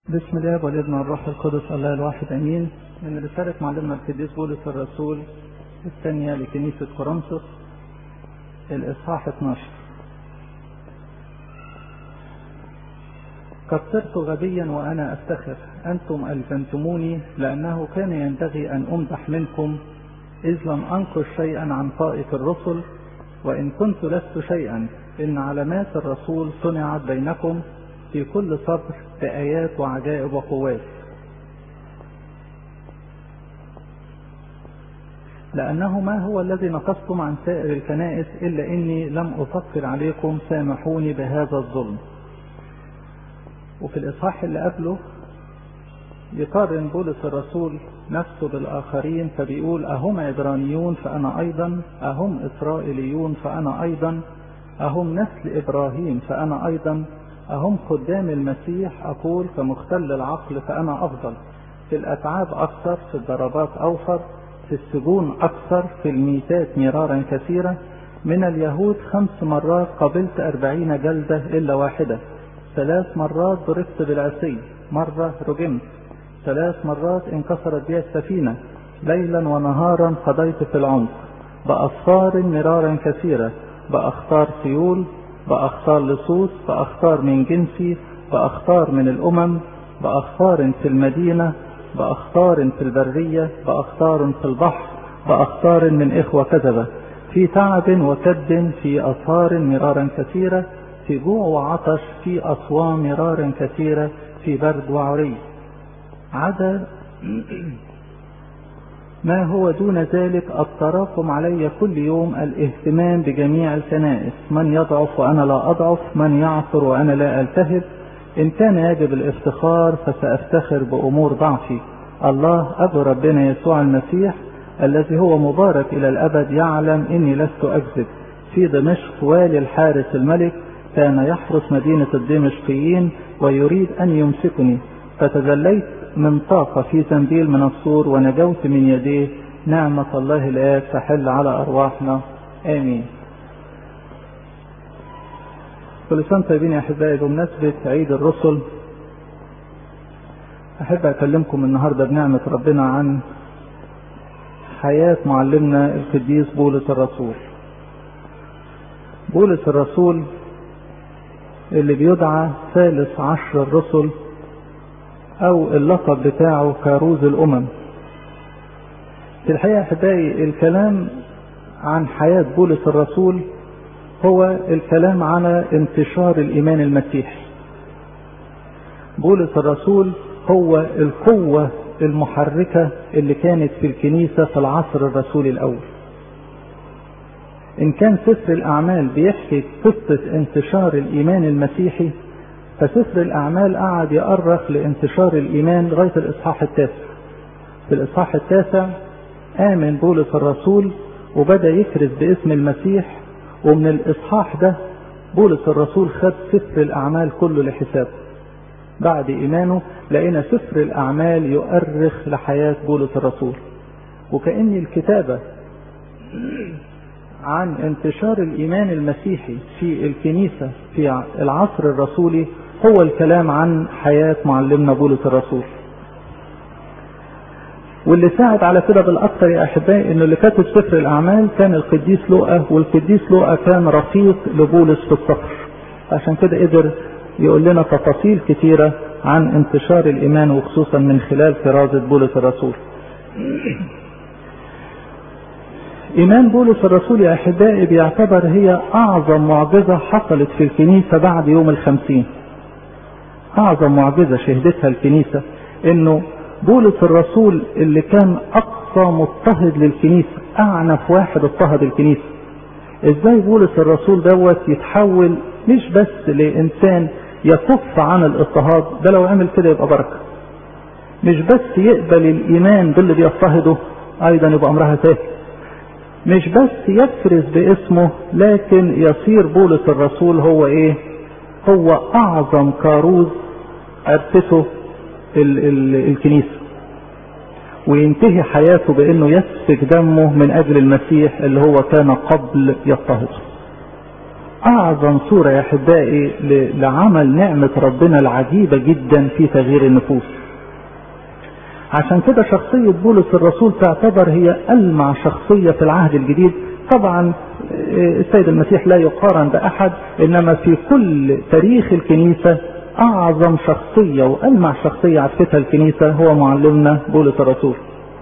بسم الله والابن والروح القدس الله الواحد امين من رسالة معلمنا القديس بولس الرسول الثانية لكنيسة كورنثوس الإصحاح 12 قد صرت غبيا وأنا أفتخر أنتم ألزمتموني لأنه كان ينبغي أن أمدح منكم إذ لم أنقش شيئا عن طائف الرسل وإن كنت لست شيئا إن علامات الرسول صنعت بينكم في كل صبر بآيات وعجائب وقوات لأنه ما هو الذي نقصتم عن سائر الكنائس إلا إني لم أفكر عليكم سامحوني بهذا الظلم وفي الإصحاح اللي قبله يقارن بولس الرسول نفسه بالآخرين فبيقول أهم عبرانيون فأنا أيضا أهم إسرائيليون فأنا أيضا أهم نسل إبراهيم فأنا أيضا أهم خدام المسيح أقول كمختل العقل فأنا أفضل في الأتعاب أكثر في الضربات أوفر في السجون أكثر في الميتات مرارا كثيرة من اليهود خمس مرات قبلت أربعين جلدة إلا واحدة ثلاث مرات ضربت بالعصي مرة رجمت ثلاث مرات انكسرت بي السفينة ليلا ونهارا قضيت في العمق بأصفار مرارا كثيرة بأخطار سيول بأخطار لصوص بأخطار من جنسي بأخطار من الأمم بأخطار في المدينة بأخطار في البرية بأخطار في البحر بأخطار من إخوة كذبة في تعب وكد في أثار مرارا كثيرة في جوع وعطش في أصوام مرارا كثيرة في برد وعري عدا ما هو دون ذلك التراكم علي كل يوم الاهتمام بجميع الكنائس من يضعف وأنا لا أضعف من يعثر وأنا لا ألتهب إن كان يجب الافتخار فسأفتخر بأمور ضعفي الله أبو ربنا يسوع المسيح الذي هو مبارك إلى الأبد يعلم إني لست أكذب في دمشق والي الحارس الملك كان يحرس مدينة الدمشقيين ويريد أن يمسكني فتذليت من طاقة في زنبيل من السور ونجوت من يديه نعمة الله الآب تحل على أرواحنا آمين كل سنة طيبين يا أحبائي بمناسبة عيد الرسل أحب أكلمكم النهاردة بنعمة ربنا عن حياة معلمنا القديس بولس الرسول بولس الرسول اللي بيدعى ثالث عشر الرسل او اللقب بتاعه كاروز الامم في الحقيقة احبائي الكلام عن حياة بولس الرسول هو الكلام على انتشار الايمان المسيحي بولس الرسول هو القوة المحركة اللي كانت في الكنيسة في العصر الرسولي الاول ان كان سفر الاعمال بيحكي قصة انتشار الايمان المسيحي فسفر الأعمال قعد يأرخ لانتشار الإيمان لغاية الإصحاح التاسع. في الإصحاح التاسع آمن بولس الرسول وبدأ يكرز باسم المسيح ومن الإصحاح ده بولس الرسول خد سفر الأعمال كله لحسابه. بعد إيمانه لقينا سفر الأعمال يؤرخ لحياة بولس الرسول. وكأن الكتابة عن انتشار الإيمان المسيحي في الكنيسة في العصر الرسولي هو الكلام عن حياة معلمنا بولس الرسول واللي ساعد على كده بالاكثر يا احبائي انه اللي كاتب سفر الاعمال كان القديس لوقا والقديس لوقا كان رفيق لبولس في السفر عشان كده قدر يقول لنا تفاصيل كتيره عن انتشار الايمان وخصوصا من خلال كرازه بولس الرسول ايمان بولس الرسول يا احبائي بيعتبر هي اعظم معجزه حصلت في الكنيسه بعد يوم الخمسين اعظم معجزه شهدتها الكنيسه انه بولس الرسول اللي كان اقصى مضطهد للكنيسه اعنف واحد اضطهد الكنيسه ازاي بولس الرسول دوت يتحول مش بس لانسان يكف عن الاضطهاد ده لو عمل كده يبقى بركه مش بس يقبل الايمان باللي بيضطهده ايضا يبقى امرها سهل مش بس يفرز باسمه لكن يصير بولس الرسول هو ايه هو اعظم كاروز ارتته ال ال الكنيسة وينتهي حياته بانه يسفك دمه من اجل المسيح اللي هو كان قبل يضطهده اعظم صورة يا احبائي لعمل نعمة ربنا العجيبة جدا في تغيير النفوس عشان كده شخصية بولس الرسول تعتبر هي ألمع شخصية في العهد الجديد طبعا السيد المسيح لا يقارن بأحد إنما في كل تاريخ الكنيسة أعظم شخصية وألمع شخصية عرفتها الكنيسة هو معلمنا بولس الرسول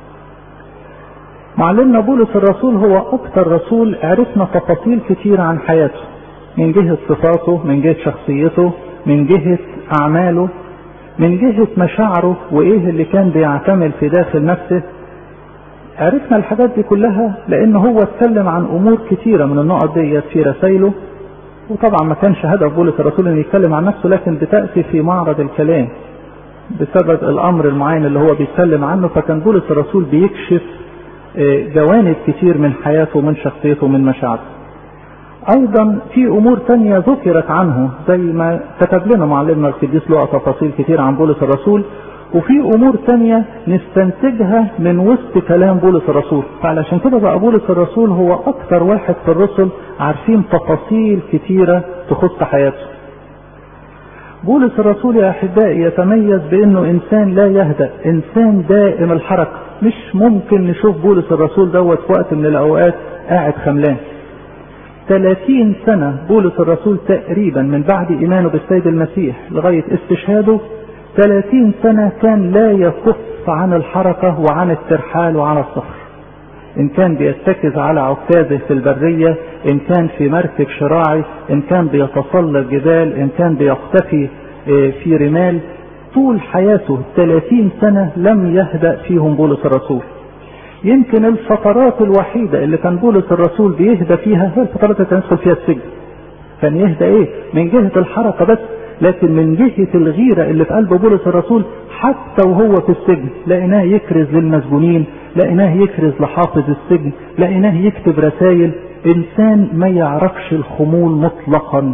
معلمنا بولس الرسول هو أكثر رسول عرفنا تفاصيل كثيرة عن حياته من جهة صفاته من جهة شخصيته من جهة أعماله من جهة مشاعره وإيه اللي كان بيعتمل في داخل نفسه عرفنا الحاجات دي كلها لأن هو اتكلم عن أمور كثيرة من النقط ديت في رسائله وطبعا ما كانش هدف بولس الرسول انه يتكلم عن نفسه لكن بتأتي في معرض الكلام بسبب الأمر المعين اللي هو بيتكلم عنه فكان بولس الرسول بيكشف جوانب كتير من حياته ومن شخصيته ومن مشاعره ايضا في امور تانية ذكرت عنه زي ما كتب لنا معلمنا القديس لقى تفاصيل كتير عن بولس الرسول وفي امور تانية نستنتجها من وسط كلام بولس الرسول فعلشان كده بقى بولس الرسول هو اكثر واحد في الرسل عارفين تفاصيل كتيرة تخص حياته بولس الرسول يا احبائي يتميز بانه انسان لا يهدأ انسان دائم الحركة مش ممكن نشوف بولس الرسول دوت في وقت من الاوقات قاعد خملان 30 سنة بولس الرسول تقريبا من بعد إيمانه بالسيد المسيح لغاية استشهاده 30 سنة كان لا يكف عن الحركة وعن الترحال وعن السفر إن كان بيتكز على عكازه في البرية إن كان في مركب شراعي إن كان بيتسلق جبال إن كان بيختفي في رمال طول حياته 30 سنة لم يهدأ فيهم بولس الرسول يمكن الفترات الوحيدة اللي كان بولس الرسول بيهدى فيها هي الفترات اللي كان يدخل فيها السجن كان يهدى ايه من جهة الحركة بس لكن من جهة الغيرة اللي في قلب بولس الرسول حتى وهو في السجن لقيناه يكرز للمسجونين لقيناه يكرز لحافظ السجن لقيناه يكتب رسائل انسان ما يعرفش الخمول مطلقا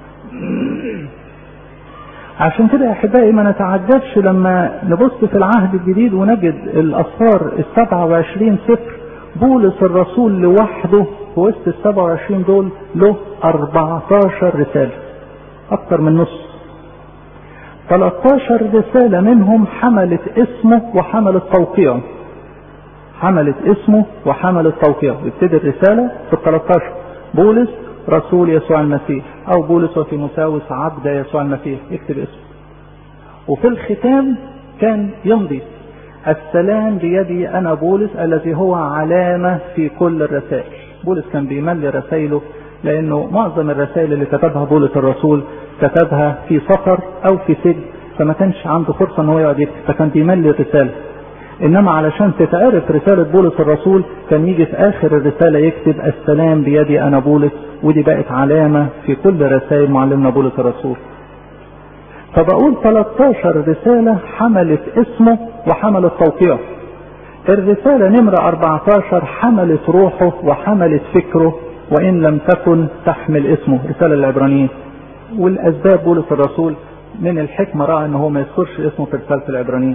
عشان كده يا احبائي ما نتعجبش لما نبص في العهد الجديد ونجد الاصفار ال 27 سفر بولس الرسول لوحده في وسط ال 27 دول له 14 رساله اكتر من نص 13 رساله منهم حملت اسمه وحملت توقيعه حملت اسمه وحملت توقيعه يبتدي الرساله في ال 13 بولس رسول يسوع المسيح او بولس وتيموساوس عبد يسوع المسيح يكتب اسمه وفي الختام كان يمضي السلام بيدي انا بولس الذي هو علامه في كل الرسائل بولس كان بيملي رسائله لانه معظم الرسائل اللي كتبها بولس الرسول كتبها في سفر او في سجن فما كانش عنده فرصه ان هو يقعد يكتب فكان بيملي الرساله انما علشان تتعرف رسالة بولس الرسول كان يجي في اخر الرسالة يكتب السلام بيدي انا بولس ودي بقت علامة في كل رسائل معلمنا بولس الرسول فبقول 13 رسالة حملت اسمه وحملت توقيعه الرسالة نمرة 14 حملت روحه وحملت فكره وإن لم تكن تحمل اسمه رسالة العبرانيين والأسباب بولس الرسول من الحكمة رأى أنه ما يذكرش اسمه في رسالة العبرانيين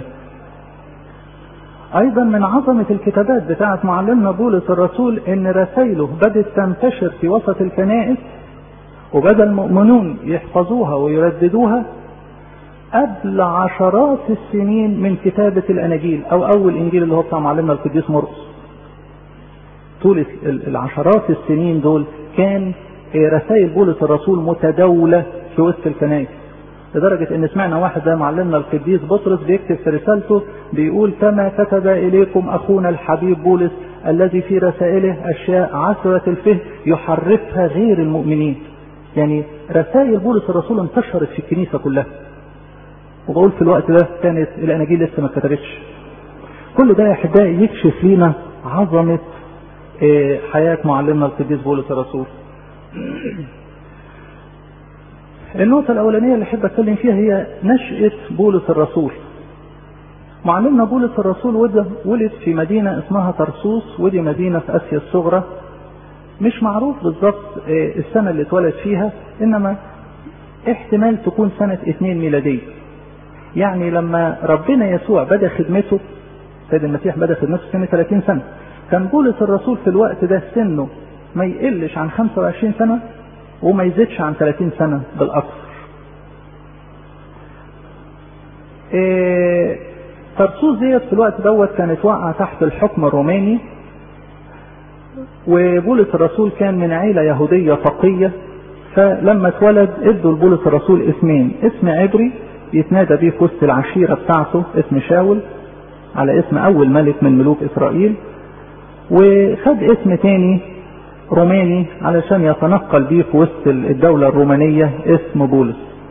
ايضا من عظمة الكتابات بتاعت معلمنا بولس الرسول ان رسائله بدت تنتشر في وسط الكنائس وبدا المؤمنون يحفظوها ويرددوها قبل عشرات السنين من كتابة الاناجيل او اول انجيل اللي هو بتاع معلمنا القديس مرقس طول العشرات السنين دول كان رسائل بولس الرسول متداولة في وسط الكنائس لدرجة ان سمعنا واحد زي معلمنا القديس بطرس بيكتب في رسالته بيقول كما كتب اليكم اخونا الحبيب بولس الذي في رسائله اشياء عسرة الفهم يحرفها غير المؤمنين يعني رسائل بولس الرسول انتشرت في الكنيسة كلها وبقول في الوقت ده كانت الاناجيل لسه ما اتكتبتش كل ده يا احبائي يكشف لينا عظمة حياة معلمنا القديس بولس الرسول النقطة الأولانية اللي أحب أتكلم فيها هي نشأة بولس الرسول. معلمنا بولس الرسول ولد في مدينة اسمها ترسوس ودي مدينة في آسيا الصغرى. مش معروف بالظبط السنة اللي اتولد فيها إنما احتمال تكون سنة اتنين ميلادية. يعني لما ربنا يسوع بدأ خدمته سيد المسيح بدأ خدمته سنة 30 سنة. كان بولس الرسول في الوقت ده سنه ما يقلش عن 25 سنة وما يزيدش عن 30 سنة بالأكثر إيه طرسوس ديت في الوقت دوت كانت واقعة تحت الحكم الروماني وبولس الرسول كان من عيلة يهودية تقية فلما اتولد ادوا لبولس الرسول اسمين اسم عبري يتنادى بيه في وسط العشيرة بتاعته اسم شاول على اسم أول ملك من ملوك إسرائيل وخد اسم تاني روماني علشان يتنقل بيه في وسط الدولة الرومانية اسم بولس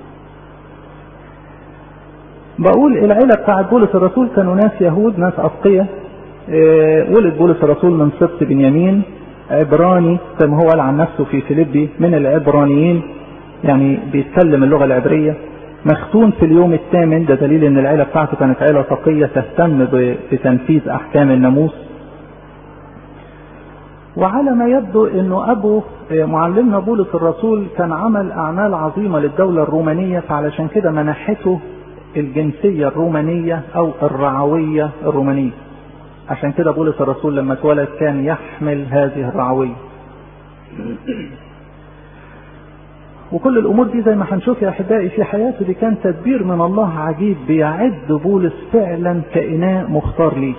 بقول العيلة بتاعت بولس الرسول كانوا ناس يهود ناس أتقية اه ولد بولس الرسول من سبط بنيامين عبراني زي ما هو قال عن نفسه في فيليبي من العبرانيين يعني بيتكلم اللغة العبرية مختون في اليوم الثامن ده دليل ان العيلة بتاعته كانت عيلة تقية تهتم بتنفيذ احكام الناموس وعلى ما يبدو انه ابو معلمنا بولس الرسول كان عمل اعمال عظيمة للدولة الرومانية فعلشان كده منحته الجنسية الرومانية او الرعوية الرومانية عشان كده بولس الرسول لما اتولد كان يحمل هذه الرعوية وكل الامور دي زي ما هنشوف يا احبائي في حياته دي كان تدبير من الله عجيب بيعد بولس فعلا كاناء مختار ليه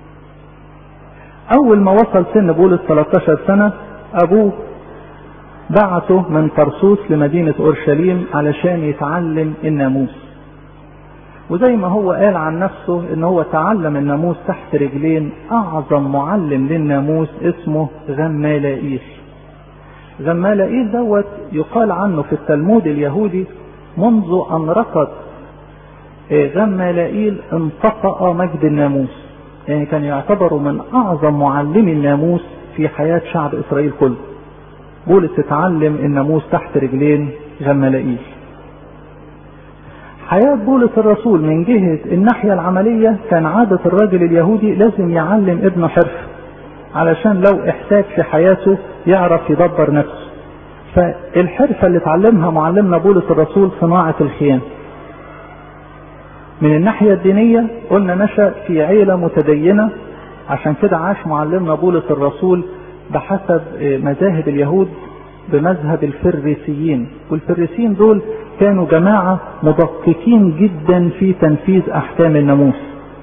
اول ما وصل سن بولس 13 سنة ابوه بعته من طرسوس لمدينة اورشليم علشان يتعلم الناموس وزي ما هو قال عن نفسه ان هو تعلم الناموس تحت رجلين اعظم معلم للناموس اسمه غمالائيل غمالائيل دوت يقال عنه في التلمود اليهودي منذ ان ركض غمالائيل انطفأ مجد الناموس يعني كان يعتبر من اعظم معلمي الناموس في حياة شعب اسرائيل كله بولس اتعلم الناموس تحت رجلين غمالائيل حياة بولس الرسول من جهة الناحية العملية كان عادة الراجل اليهودي لازم يعلم ابنه حرفة علشان لو احتاج في حياته يعرف يدبر نفسه فالحرفة اللي اتعلمها معلمنا بولس الرسول صناعة الخيام من الناحية الدينية قلنا نشأ في عيلة متدينة عشان كده عاش معلمنا بولس الرسول بحسب مذاهب اليهود بمذهب الفريسيين والفريسيين دول كانوا جماعة مدققين جدا في تنفيذ أحكام الناموس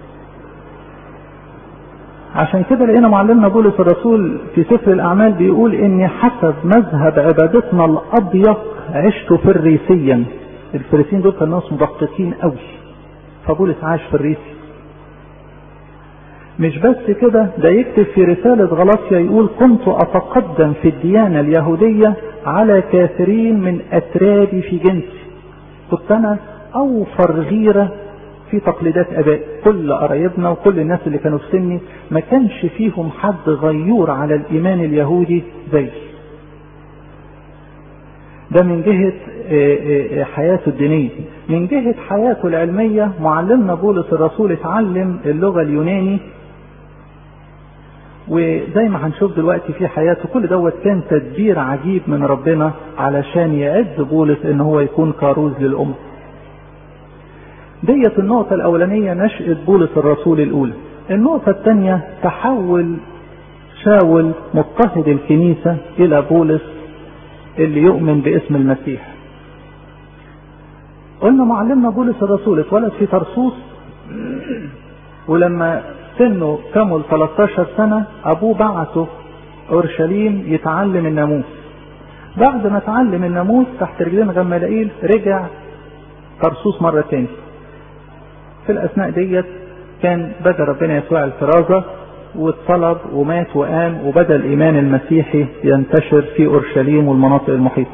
عشان كده لقينا معلمنا بولس الرسول في سفر الأعمال بيقول إن حسب مذهب عبادتنا الأضيق عشت فريسيا الفريسيين دول كانوا ناس مدققين قوي فبولس عاش فريسي مش بس كده ده يكتب في رسالة غلاطيا يقول كنت أتقدم في الديانة اليهودية على كثيرين من أترابي في جنسي كنت أنا أوفر غيرة في تقليدات ابائي كل قرايبنا وكل الناس اللي كانوا في سني ما كانش فيهم حد غيور على الايمان اليهودي زي ده من جهة حياته الدينية من جهة حياته العلمية معلمنا بولس الرسول اتعلم اللغة اليوناني وزي ما هنشوف دلوقتي في حياته كل دوت كان تدبير عجيب من ربنا علشان يعد بولس ان هو يكون كاروز للأمة ديت النقطة الأولانية نشأة بولس الرسول الأولى النقطة الثانية تحول شاول مضطهد الكنيسة إلى بولس اللي يؤمن باسم المسيح قلنا معلمنا بولس الرسول اتولد في طرسوس ولما سنه كمل 13 سنة أبوه بعته أورشليم يتعلم الناموس بعد ما اتعلم الناموس تحت رجلين غمالائيل رجع طرسوس مرة تاني في الأثناء ديت كان بدأ ربنا يسوع الفرازة واتصلب ومات وقام وبدأ الإيمان المسيحي ينتشر في أورشليم والمناطق المحيطة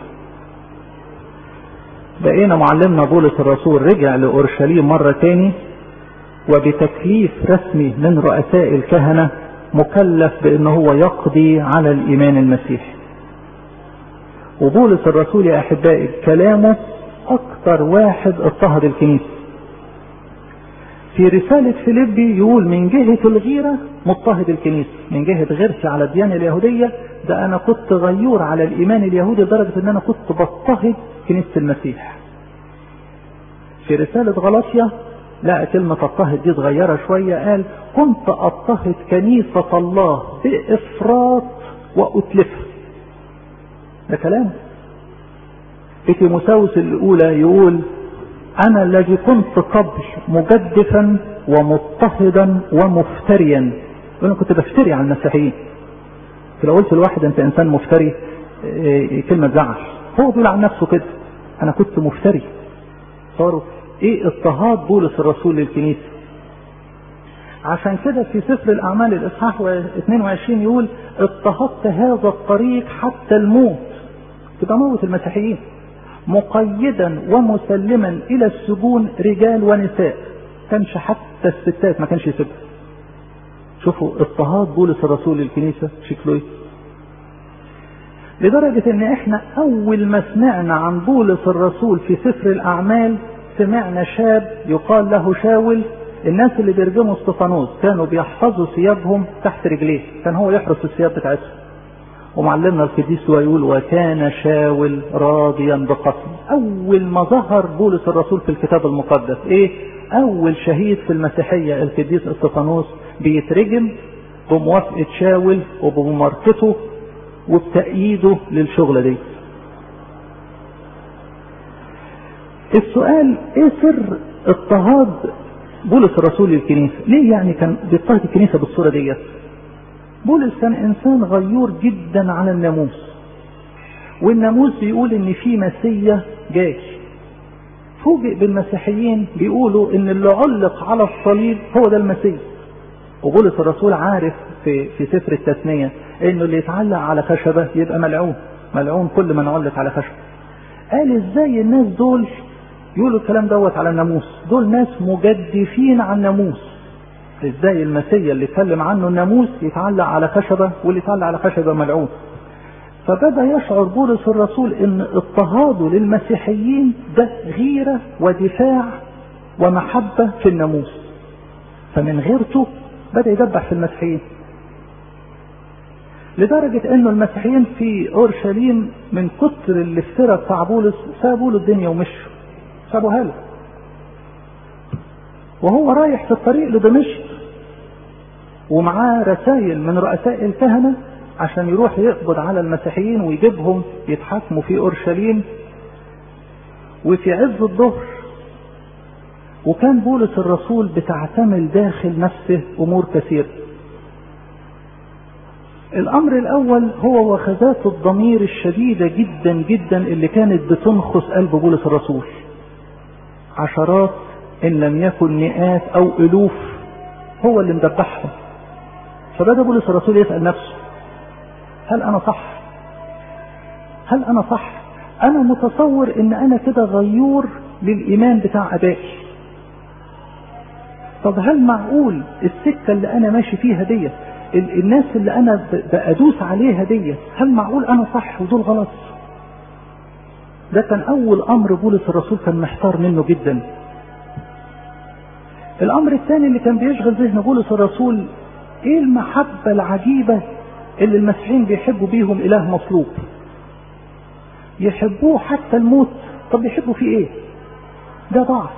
بقينا معلمنا بولس الرسول رجع لأورشليم مرة تاني وبتكليف رسمي من رؤساء الكهنة مكلف بأنه هو يقضي على الإيمان المسيحي وبولس الرسول يا أحبائي كلامه أكثر واحد اضطهد الكنيسة في رسالة فيليبي يقول من جهة الغيرة مضطهد الكنيسة من جهة غيرتي على الديانة اليهودية ده أنا كنت غيور على الإيمان اليهودي لدرجة أن أنا كنت بضطهد كنيسة المسيح في رسالة غلاطيا لا كلمة اضطهد دي اتغيرها شوية قال كنت اضطهد كنيسة الله بإفراط وأتلفها ده كلام في تيموساوس الأولى يقول أنا الذي كنت قبل مجدفا ومضطهدا ومفتريا أنا كنت بفتري على المسيحيين لو قلت لواحد أنت إنسان مفتري كلمة زعل هو بيقول عن نفسه كده أنا كنت مفتري صاروا إيه اضطهاد بولس الرسول للكنيسة عشان كده في سفر الأعمال الإصحاح 22 يقول اضطهدت هذا الطريق حتى الموت تبقى موت المسيحيين مقيدا ومسلما إلى السجون رجال ونساء كانش حتى الستات ما كانش يسيبها شوفوا اضطهاد بولس الرسول للكنيسة شكله ايه لدرجة ان احنا اول ما سمعنا عن بولس الرسول في سفر الاعمال سمعنا شاب يقال له شاول الناس اللي بيرجموا استفانوس كانوا بيحفظوا ثيابهم تحت رجليه كان هو يحرس الثياب بتاعتهم ومعلمنا القديس يقول وكان شاول راضيا بقتله اول ما ظهر بولس الرسول في الكتاب المقدس ايه اول شهيد في المسيحيه القديس استفانوس بيترجم بموافقه شاول وبممارسته وبتأييده للشغله دي السؤال ايه سر اضطهاد بولس الرسول للكنيسه ليه يعني كان بيضطهد الكنيسه بالصوره ديت بولس كان انسان غيور جدا على الناموس والناموس بيقول ان في مسيا جاي فوجئ بالمسيحيين بيقولوا ان اللي علق على الصليب هو ده المسيح وبولس الرسول عارف في في سفر التثنيه انه اللي يتعلق على خشبه يبقى ملعون ملعون كل من علق على خشبه قال ازاي الناس دول يقولوا الكلام دوت على الناموس دول ناس مجدفين على الناموس ازاي المسيا اللي اتكلم عنه الناموس يتعلق على خشبه واللي يتعلق على خشبه ملعون فبدا يشعر بولس الرسول ان اضطهاده للمسيحيين ده غيره ودفاع ومحبه في الناموس فمن غيرته بدا يدبح في المسيحيين لدرجة انه المسيحيين في اورشليم من كتر الافتراء بتاع بولس سابوا له الدنيا ومشوا سابوها له وهو رايح في الطريق لدمشق ومعاه رسائل من رؤساء الكهنة عشان يروح يقبض على المسيحيين ويجيبهم يتحاكموا في اورشليم وفي عز الظهر وكان بولس الرسول بتعتمل داخل نفسه امور كثيره الامر الاول هو وخزات الضمير الشديدة جدا جدا اللي كانت بتنخس قلب بولس الرسول عشرات ان لم يكن مئات او الوف هو اللي مدبحهم فبدا بولس الرسول يسأل نفسه هل انا صح هل انا صح انا متصور ان انا كده غيور للايمان بتاع ابائي طب هل معقول السكة اللي انا ماشي فيها ديت الناس اللي انا بادوس عليها ديت هل معقول انا صح ودول غلط ده كان اول امر بولس الرسول كان محتار منه جدا الامر الثاني اللي كان بيشغل ذهن بولس الرسول ايه المحبة العجيبة اللي المسيحيين بيحبوا بيهم اله مصلوب يحبوه حتى الموت طب يحبوا فيه ايه ده ضعف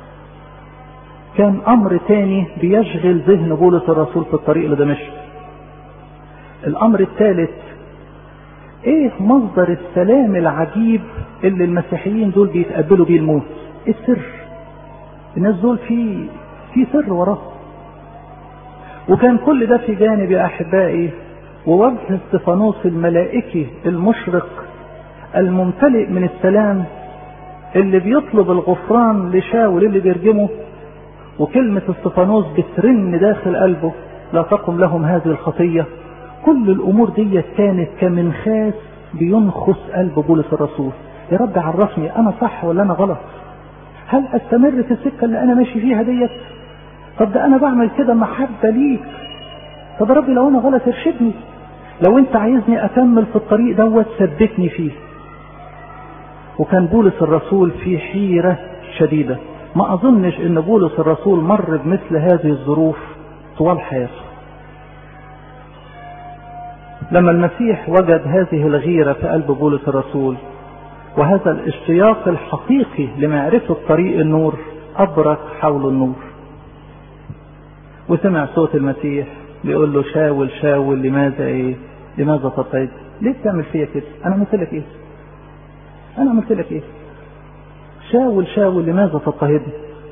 كان امر تاني بيشغل ذهن بولس الرسول في الطريق لدمشق الامر الثالث ايه مصدر السلام العجيب اللي المسيحيين دول بيتقبلوا بيه الموت ايه السر الناس دول في في سر وراه وكان كل ده في جانب يا احبائي ووجه استفانوس الملائكي المشرق الممتلئ من السلام اللي بيطلب الغفران لشاول اللي بيرجمه وكلمة استفانوس بترن داخل قلبه لا تقم لهم هذه الخطية كل الأمور دي كانت كمنخاس بينخس قلب بولس الرسول يا رب عرفني أنا صح ولا أنا غلط هل أستمر في السكة اللي أنا ماشي فيها ديت طب ده أنا بعمل كده محبة ليك طب يا رب لو أنا غلط ارشدني لو أنت عايزني أكمل في الطريق دوت ثبتني فيه وكان بولس الرسول في حيرة شديدة ما اظنش ان بولس الرسول مر بمثل هذه الظروف طوال حياته لما المسيح وجد هذه الغيرة في قلب بولس الرسول وهذا الاشتياق الحقيقي لمعرفة طريق النور أبرك حول النور وسمع صوت المسيح بيقول له شاول شاول لماذا ايه لماذا تطيب ليه بتعمل فيا كده انا مثلك ايه انا عملت لك ايه شاول شاول لماذا تضطهدني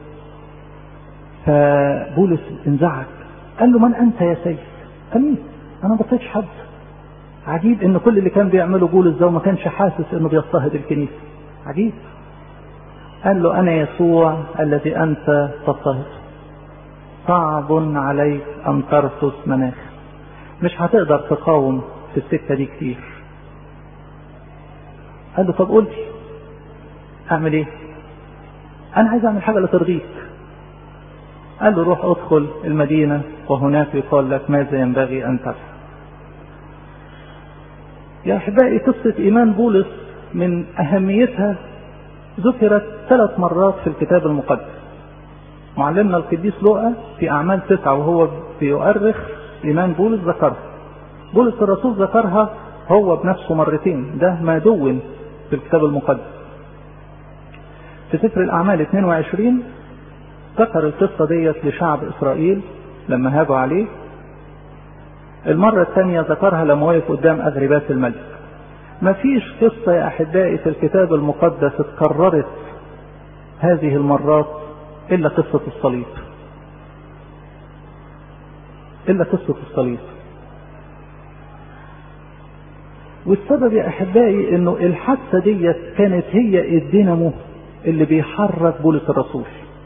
فبولس انزعج قال له من انت يا سيد قال مين انا ما بطيتش حد عجيب ان كل اللي كان بيعمله بولس ده وما كانش حاسس انه بيضطهد الكنيسه عجيب قال له انا يسوع الذي انت تضطهد صعب عليك ان ترفض مناخ مش هتقدر تقاوم في السكه دي كتير قال له طب قول لي اعمل ايه انا عايز اعمل حاجه اللي ترضيك قال له روح ادخل المدينه وهناك يقال لك ماذا ينبغي ان تفعل يا احبائي قصه ايمان بولس من اهميتها ذكرت ثلاث مرات في الكتاب المقدس معلمنا القديس لوقا في اعمال تسعه وهو بيؤرخ ايمان بولس ذكرها بولس الرسول ذكرها هو بنفسه مرتين ده ما دون في الكتاب المقدس في سفر الاعمال 22 ذكر القصه ديت لشعب اسرائيل لما هاجوا عليه المرة الثانية ذكرها لما وقف قدام أغربات الملك مفيش قصة يا أحبائي في الكتاب المقدس اتكررت هذه المرات إلا قصة الصليب إلا قصة الصليب والسبب يا أحبائي إنه الحادثة ديت كانت هي الدينامو اللي بيحرك بولس الرسول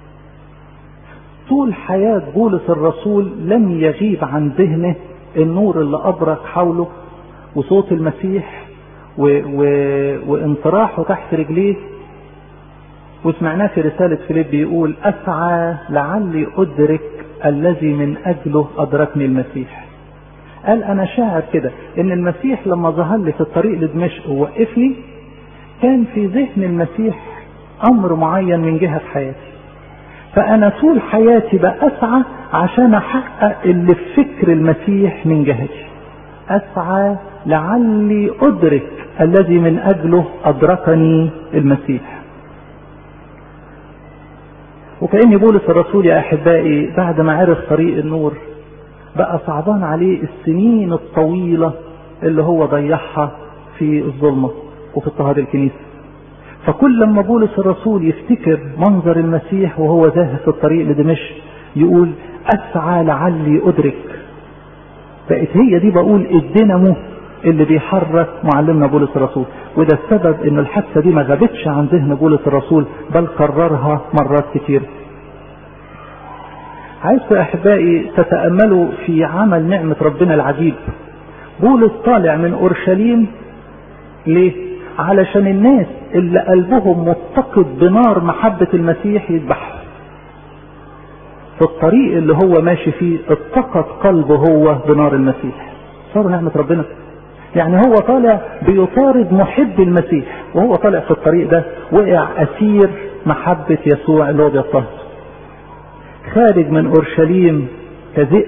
طول حياة بولس الرسول لم يغيب عن ذهنه النور اللي أبرق حوله وصوت المسيح و... و... وانطراحه تحت رجليه وسمعناه في رسالة فيليب بيقول أسعى لعلي أدرك الذي من أجله أدركني المسيح قال أنا شاعر كده إن المسيح لما ظهر لي في الطريق لدمشق ووقفني كان في ذهن المسيح أمر معين من جهة حياتي فأنا طول حياتي بأسعى عشان أحقق اللي في فكر المسيح من جهتي أسعى لعلي أدرك الذي من أجله أدركني المسيح وكأن بولس الرسول يا أحبائي بعد ما عرف طريق النور بقى صعبان عليه السنين الطويلة اللي هو ضيعها في الظلمة وفي اضطهاد الكنيسة فكل لما بولس الرسول يفتكر منظر المسيح وهو ذاهب في الطريق لدمشق يقول أسعى لعلي أدرك بقت هي دي بقول الدينامو اللي بيحرك معلمنا بولس الرسول وده السبب ان الحادثه دي ما غابتش عن ذهن بولس الرسول بل كررها مرات كتير عايزكم يا احبائي تتاملوا في عمل نعمه ربنا العجيب بولس طالع من اورشليم ليه علشان الناس اللي قلبهم متقد بنار محبه المسيح يذبحوا في الطريق اللي هو ماشي فيه اتقد قلبه هو بنار المسيح صار نعمه ربنا يعني هو طالع بيطارد محب المسيح وهو طالع في الطريق ده وقع اسير محبة يسوع اللي هو بيضطهد خارج من اورشليم كذئب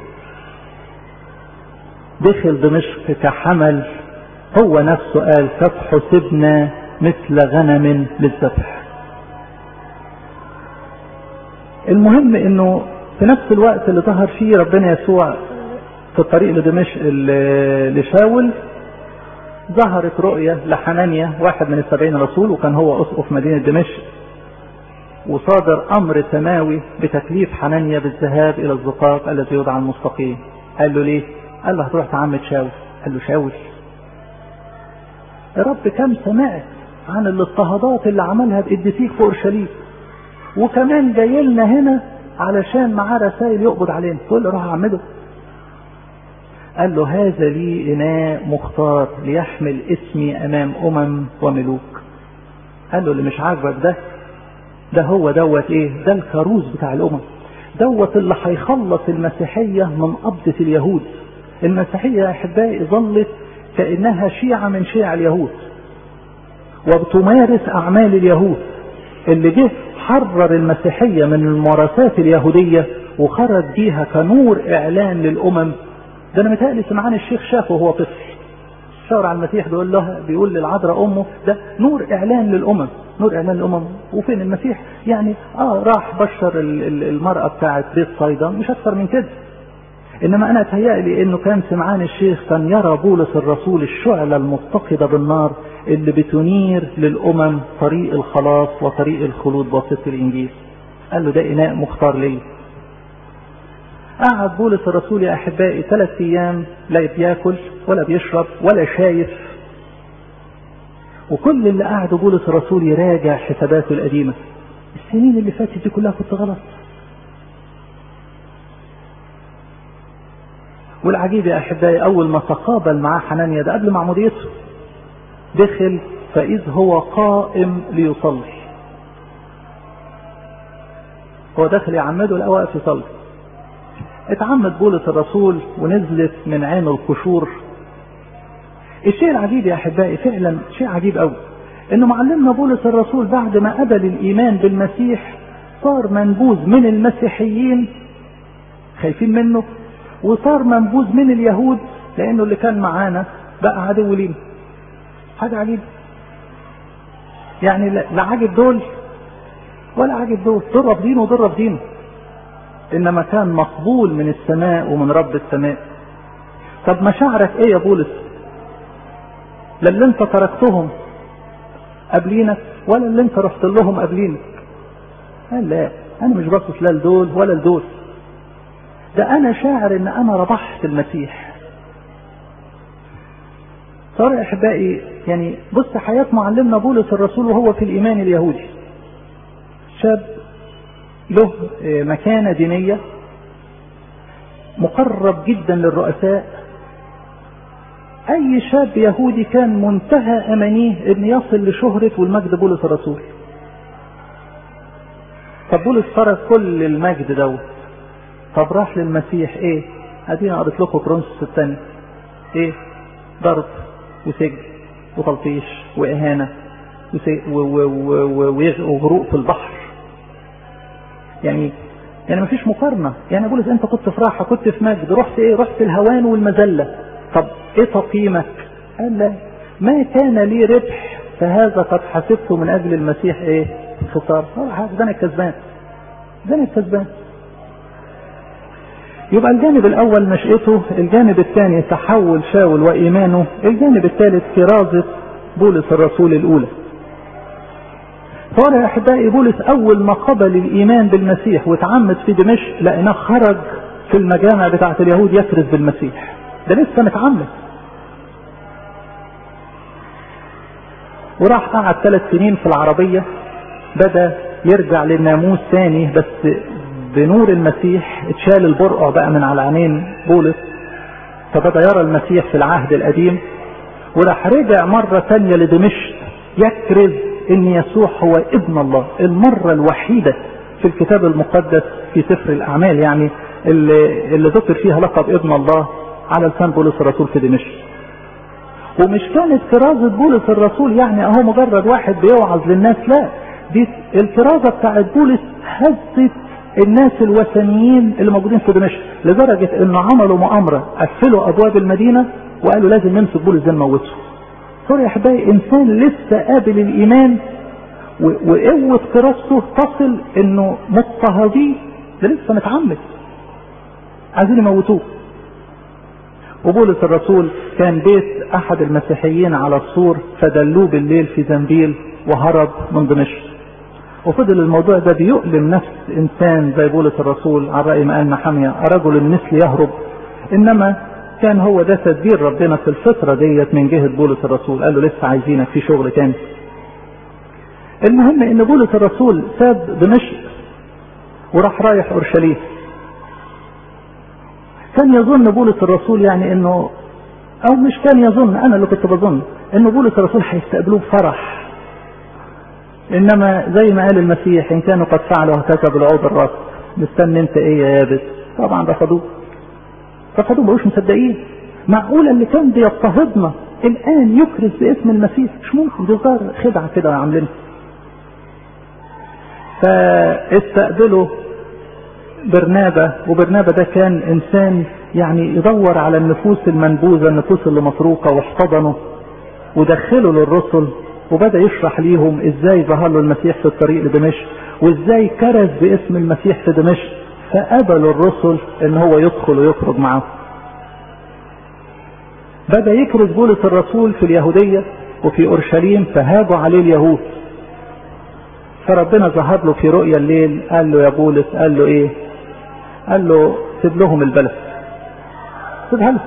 دخل دمشق كحمل هو نفسه قال قد حسبنا مثل غنم للذبح المهم انه في نفس الوقت اللي ظهر فيه ربنا يسوع في الطريق لدمشق لشاول ظهرت رؤية لحنانيا واحد من السبعين رسول وكان هو أسقف مدينة دمشق وصادر أمر سماوي بتكليف حنانيا بالذهاب إلى الزقاق الذي يدعى المستقيم قال له ليه؟ قال له هتروح تعمد شاول قال له شاول يا رب كم سمعت عن الاضطهادات اللي عملها بقديسيك في اورشليم وكمان جاي لنا هنا علشان معاه رسائل يقبض علينا تقول له روح اعمده قال له هذا لي إناء مختار ليحمل اسمي أمام أمم وملوك قال له اللي مش عاجبك ده ده هو دوت ايه ده الكاروز بتاع الأمم دوت اللي هيخلص المسيحية من قبضة اليهود المسيحية يا أحبائي ظلت كأنها شيعة من شيع اليهود وبتمارس أعمال اليهود اللي جه حرر المسيحية من الممارسات اليهودية وخرج بيها كنور إعلان للأمم ده انا متهيألي سمعان الشيخ شافه وهو طفل شاور على المسيح بيقول له بيقول للعذراء امه ده نور اعلان للامم نور اعلان للامم وفين المسيح يعني اه راح بشر المراه بتاعت بيت صيدا مش اكثر من كده انما انا تهيألي انه كان سمعان الشيخ كان يرى بولس الرسول الشعلة المتقدة بالنار اللي بتنير للأمم طريق الخلاص وطريق الخلود بواسطة الإنجيل قال له ده إناء مختار لي قعد بولس الرسول يا أحبائي ثلاث أيام لا بياكل ولا بيشرب ولا شايف وكل اللي قعدوا بولس الرسول يراجع حساباته القديمة السنين اللي فاتت دي كلها كنت غلط والعجيب يا أحبائي أول ما تقابل معاه حنانيا ده قبل معموديته دخل فإذ هو قائم ليصلي هو داخل يعمده لا واقف يصلي اتعمد بولس الرسول ونزلت من عينه القشور الشيء العجيب يا احبائي فعلا شيء عجيب قوي انه معلمنا بولس الرسول بعد ما قبل الايمان بالمسيح صار منبوذ من المسيحيين خايفين منه وصار منبوذ من اليهود لانه اللي كان معانا بقى عدو لينا حاجه عجيبه يعني لا عاجب دول ولا عاجب دول دول رافضينه ودول رافضينه انما كان مقبول من السماء ومن رب السماء طب مشاعرك ايه يا بولس لا اللي انت تركتهم قبلينك ولا اللي انت رحت لهم قبلينك قال لا انا مش باصص لا لدول ولا لدول ده انا شاعر ان انا ربحت المسيح صار يا احبائي يعني بص حياة معلمنا بولس الرسول وهو في الايمان اليهودي شاب له مكانة دينية مقرب جدا للرؤساء اي شاب يهودي كان منتهى امانيه ان يصل لشهرة والمجد بولس الرسول طب بولس ترك كل المجد دوت طب راح للمسيح ايه ادينا قريت لكم كرونسوس الثاني ايه ضرب وسجن وتلطيش واهانة وغروق في البحر يعني يعني مفيش مقارنة يعني بولس انت كنت في راحة كنت في مجد رحت ايه رحت الهوان والمذلة طب ايه تقييمك قال لا ما كان لي ربح فهذا قد حسبته من اجل المسيح ايه خسارة ده انا الكسبان ده انا الكسبان يبقى الجانب الاول نشأته الجانب الثاني تحول شاول وايمانه الجانب الثالث كرازة بولس الرسول الاولى صار يا احبائي بولس اول ما قبل الايمان بالمسيح واتعمد في دمشق لقيناه خرج في المجامع بتاعه اليهود يكرز بالمسيح ده لسه متعمد وراح قعد ثلاث سنين في العربية بدأ يرجع للناموس تاني بس بنور المسيح اتشال البرقع بقى من على عينين بولس فبدأ يرى المسيح في العهد القديم وراح رجع مرة تانية لدمشق يكرز ان يسوع هو ابن الله المرة الوحيدة في الكتاب المقدس في سفر الاعمال يعني اللي, اللي ذكر فيها لقب ابن الله على لسان بولس الرسول في دمشق ومش كانت كرازة بولس الرسول يعني اهو مجرد واحد بيوعظ للناس لا دي الكرازة بتاعت بولس هزت الناس الوثنيين اللي موجودين في دمشق لدرجة انه عملوا مؤامرة قفلوا ابواب المدينة وقالوا لازم نمسك بولس ده نموته صار يا احبائي انسان لسه قابل الايمان وقوة كراسته تصل انه مضطهديه ده لسه متعمد عايزين يموتوه وبولس الرسول كان بيت احد المسيحيين على السور فدلوه بالليل في زنبيل وهرب من دمشق وفضل الموضوع ده بيؤلم نفس انسان زي بولس الرسول على رأي ما قال نحمية رجل مثل يهرب انما كان هو ده تدبير ربنا في الفترة ديت من جهة بولس الرسول قال له لسه عايزينك في شغل تاني المهم ان بولس الرسول ساب دمشق وراح رايح اورشليم كان يظن بولس الرسول يعني انه او مش كان يظن انا اللي كنت بظن انه بولس الرسول هيستقبلوه بفرح انما زي ما قال المسيح ان كانوا قد فعلوا هكذا بالعود الراس مستني انت ايه يا يابس طبعا رفضوه رفضوه مبقوش مصدقين معقولة اللي كان بيضطهدنا الان يكرز باسم المسيح مش ممكن دي ظاهر خدعة كده عاملينها فاستقبلوا برنابة وبرنابة ده كان انسان يعني يدور على النفوس المنبوذة النفوس اللي مطروقة واحتضنه ودخلوا للرسل وبدأ يشرح ليهم ازاي ظهر له المسيح في الطريق لدمشق وازاي كرز باسم المسيح في دمشق فقبلوا الرسل ان هو يدخل ويخرج معه بدأ يكرز بولس الرسول في اليهودية وفي اورشليم فهاجوا عليه اليهود فربنا ظهر له في رؤيا الليل قال له يا بولس قال له ايه قال له سيب لهم البلد سيبها له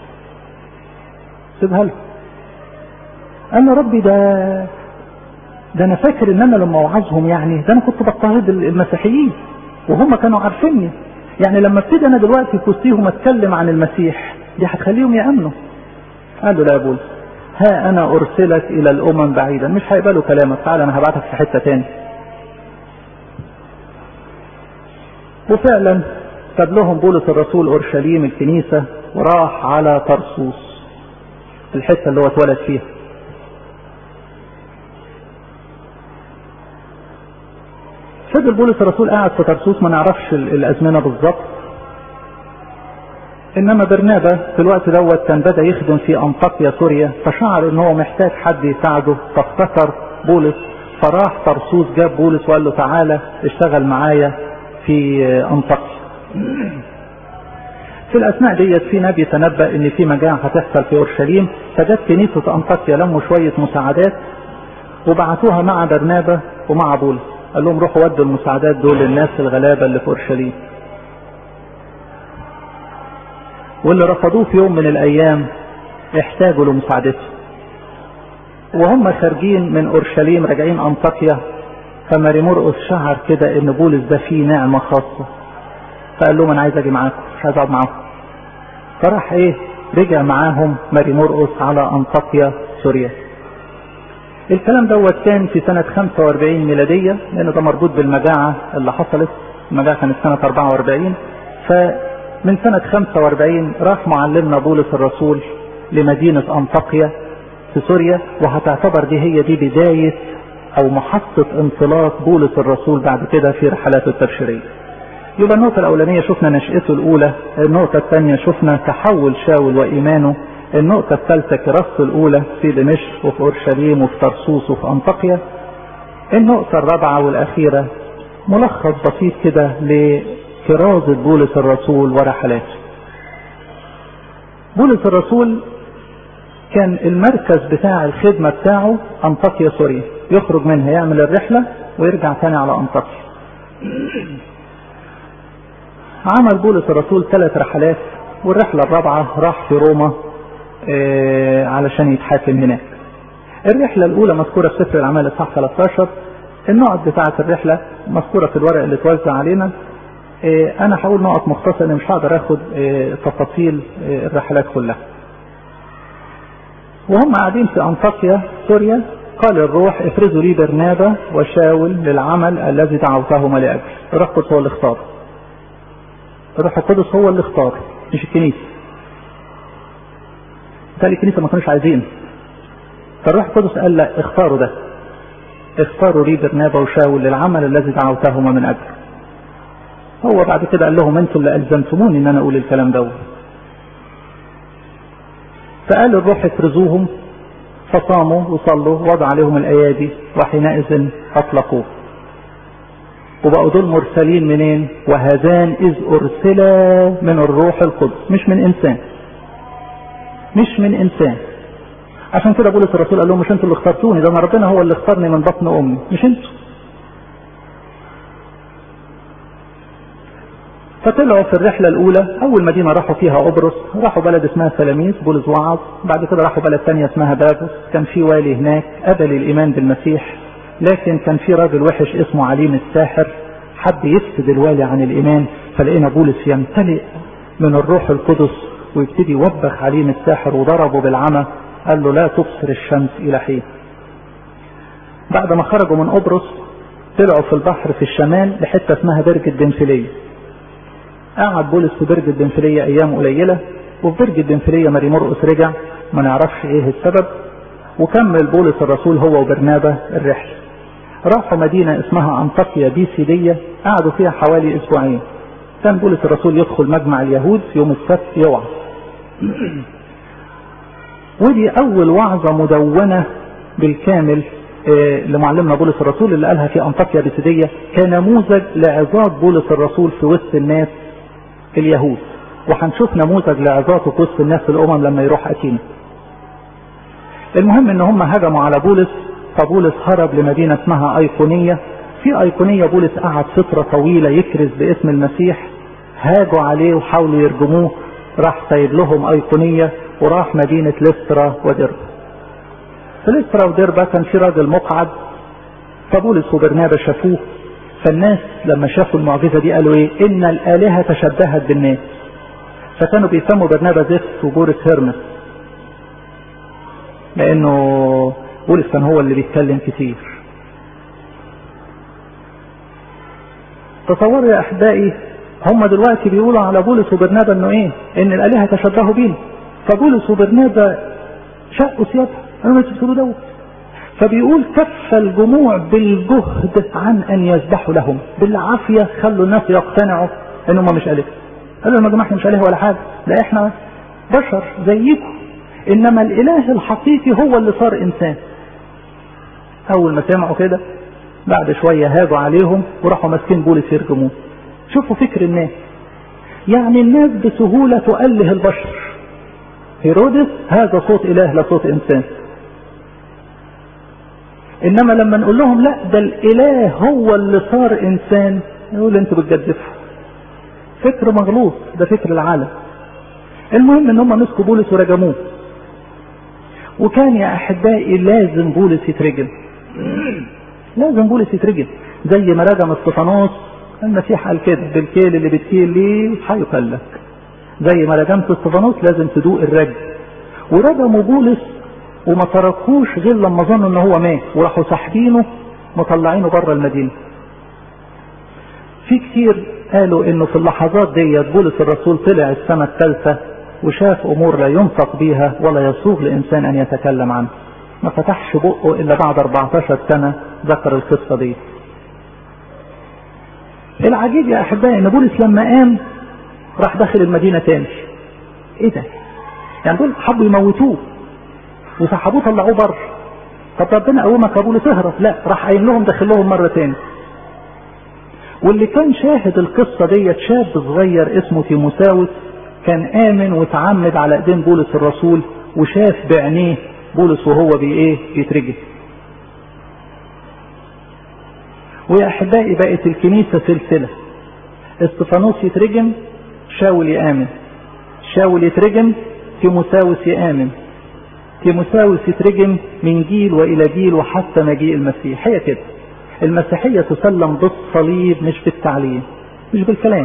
سيبها له قال له ربي ده ده انا فاكر ان انا لما اوعظهم يعني ده انا كنت بضطهد المسيحيين وهم كانوا عارفيني يعني لما ابتدي انا دلوقتي في وسطيهم اتكلم عن المسيح دي هتخليهم يامنوا قال له لا يا بولس ها انا ارسلك الى الامم بعيدا مش هيقبلوا كلامك تعالى انا هبعتك في حته تاني وفعلا ساب لهم بولس الرسول اورشليم الكنيسه وراح على طرسوس الحته اللي هو اتولد فيها فضل بولس الرسول قاعد في طرسوس ما نعرفش الازمنه بالظبط انما برنابا في الوقت دوت كان بدا يخدم في انطاكيا سوريا فشعر ان هو محتاج حد يساعده فافتكر بولس فراح طرسوس جاب بولس وقال له تعالى اشتغل معايا في انطاكيا في الاثناء ديت في نبي تنبأ ان في مجاعة هتحصل في اورشليم فجت كنيسة انطاكيا لموا شوية مساعدات وبعتوها مع برنابا ومع بولس قال لهم روحوا ودوا المساعدات دول للناس الغلابة اللي في اورشليم واللي رفضوه في يوم من الايام احتاجوا لمساعدته وهم خارجين من اورشليم راجعين انطاكيا فماري مرقس شعر كده ان بولس ده فيه نعمه خاصه فقال لهم انا عايز اجي معاكم مش عايز اقعد معاكم فراح ايه رجع معاهم ماري مرقس على انطاكيا سوريا الكلام دوت كان في سنة 45 ميلادية لأن ده مربوط بالمجاعة اللي حصلت المجاعة كانت سنة 44 فمن سنة 45 راح معلمنا بولس الرسول لمدينة أنطاكيا في سوريا وهتعتبر دي هي دي بداية أو محطة انطلاق بولس الرسول بعد كده في رحلاته التبشيرية. يبقى النقطة الأولانية شفنا نشأته الأولى، النقطة الثانية شفنا تحول شاول وإيمانه، النقطة الثالثة كراسته الأولى في دمشق وفي أورشليم وفي طرسوس وفي أنطاكيا. النقطة الرابعة والأخيرة ملخص بسيط كده لكرازة بولس الرسول ورحلاته. بولس الرسول كان المركز بتاع الخدمة بتاعه أنطاكيا سوريا يخرج منها يعمل الرحلة ويرجع تاني على أنطاكيا عمل بولس الرسول ثلاث رحلات والرحلة الرابعة راح في روما آه علشان يتحاكم هناك الرحلة الأولى مذكورة في سفر الأعمال الإصحاح 13 النقط بتاعة الرحلة مذكورة في الورق اللي اتوزع علينا آه أنا هقول نقط مختصرة لأن مش هقدر آخد آه تفاصيل الرحلات كلها وهم قاعدين في أنطاكيا سوريا قال الروح افرزوا لي برنابا وشاول للعمل الذي دعوتهما لأجل الروح القدس هو اللي اختار الروح القدس هو اللي اختار مش الكنيسة بالتالي الكنيسة ما كانوش عايزين فالروح القدس قال لا اختاروا ده اختاروا لي برنابا وشاول للعمل الذي دعوتهما من أجل هو بعد كده قال لهم انتوا اللي ألزمتموني ان انا اقول الكلام دوت فقال الروح افرزوهم فصاموا وصلوا وضع عليهم الايادي وحينئذ اطلقوه وبقوا دول مرسلين منين وهذان اذ ارسلا من الروح القدس مش من انسان مش من انسان عشان كده بولس الرسول قال لهم مش انتوا اللي اخترتوني ده ربنا هو اللي اختارني من بطن امي مش انتوا فطلعوا في الرحلة الأولى أول مدينة راحوا فيها قبرص راحوا بلد اسمها سلاميس بولس وعظ بعد كده راحوا بلد ثانية اسمها بابوس كان في والي هناك قبل الإيمان بالمسيح لكن كان في راجل وحش اسمه عليم الساحر حب يفسد الوالي عن الإيمان فلقينا بولس يمتلئ من الروح القدس ويبتدي يوبخ عليم الساحر وضربه بالعمى قال له لا تبصر الشمس إلى حين بعد ما خرجوا من قبرص طلعوا في البحر في الشمال لحتة اسمها برجة بنفلية قعد بولس في برج البنفلية أيام قليلة وفي برج البنفلية ماري مرقس رجع ما نعرفش إيه السبب وكمل بولس الرسول هو وبرنابا الرحلة راحوا مدينة اسمها أنطاكيا بيسيدية قعدوا فيها حوالي أسبوعين كان بولس الرسول يدخل مجمع اليهود يوم السبت يوعظ ودي أول وعظة مدونة بالكامل لمعلمنا بولس الرسول اللي قالها في أنطاكيا بيسيدية كنموذج لعظات بولس الرسول في وسط الناس اليهود وهنشوف نموذج لعظاته في وسط الناس الامم لما يروح اثينا المهم ان هم هجموا على بولس فبولس هرب لمدينة اسمها ايقونية في ايقونية بولس قعد فترة طويلة يكرز باسم المسيح هاجوا عليه وحاولوا يرجموه راح سايب لهم ايقونية وراح مدينة لسترا ودربة في لسترا ودربة كان في راجل مقعد فبولس وبرنابا شافوه فالناس لما شافوا المعجزة دي قالوا ايه ان الالهة تشبهت بالناس فكانوا بيسموا برنابا زفت وبولس هرمس لانه بولس كان هو اللي بيتكلم كتير تصوروا يا احبائي هم دلوقتي بيقولوا على بولس وبرنابا انه ايه ان الالهه تشبهوا بينا فبولس وبرنابا شقوا ثيابهم قالوا ما تقولوا دوت فبيقول كف الجموع بالجهد عن ان يذبحوا لهم بالعافيه خلوا الناس يقتنعوا ان هم مش الهه قالوا لهم يا جماعه احنا مش الهه ولا حاجه لا احنا بشر زيكم انما الاله الحقيقي هو اللي صار انسان اول ما سمعوا كده بعد شويه هاجوا عليهم وراحوا ماسكين بولس يرجموه شوفوا فكر الناس يعني الناس بسهوله تؤله البشر هيرودس هذا صوت اله لا صوت انسان انما لما نقول لهم لا ده الاله هو اللي صار انسان يقول انتوا بتجدفوا فكر مغلوط ده فكر العالم المهم ان هم مسكوا بولس ورجموه وكان يا احبائي لازم بولس يترجم لازم بولس يترجم زي ما رجم استفانوس المسيح قال كده بالكيل اللي بتكيل ليه هيكلك زي ما رجمت استفانوس لازم تدوق الرجم ورجموا بولس وما تركوش غير لما ظنوا ان هو مات وراحوا ساحبينه مطلعينه بره المدينه في كتير قالوا انه في اللحظات ديت بولس الرسول طلع السنه الثالثه وشاف امور لا ينطق بيها ولا يسوغ لانسان ان يتكلم عنها ما فتحش بقه الا بعد 14 سنه ذكر القصه دي العجيب يا احبائي ان بولس لما قام راح داخل المدينه تاني ايه ده يعني دول حبوا يموتوه وسحبوه طلعوه بره طب ربنا قومك يا بولس اهرب لا راح قايم لهم داخل لهم مره تاني واللي كان شاهد القصه ديت شاب صغير اسمه تيموساوس كان امن وتعمد على ايدين بولس الرسول وشاف بعينيه بولس وهو بايه بيترجم ويا احبائي بقت الكنيسه سلسله استفانوس يترجم شاول يامن شاول يترجم تيموساوس يامن تيموساوس يترجم من جيل والى جيل وحتى مجيء المسيح هي كده المسيحيه تسلم بالصليب مش بالتعليم مش بالكلام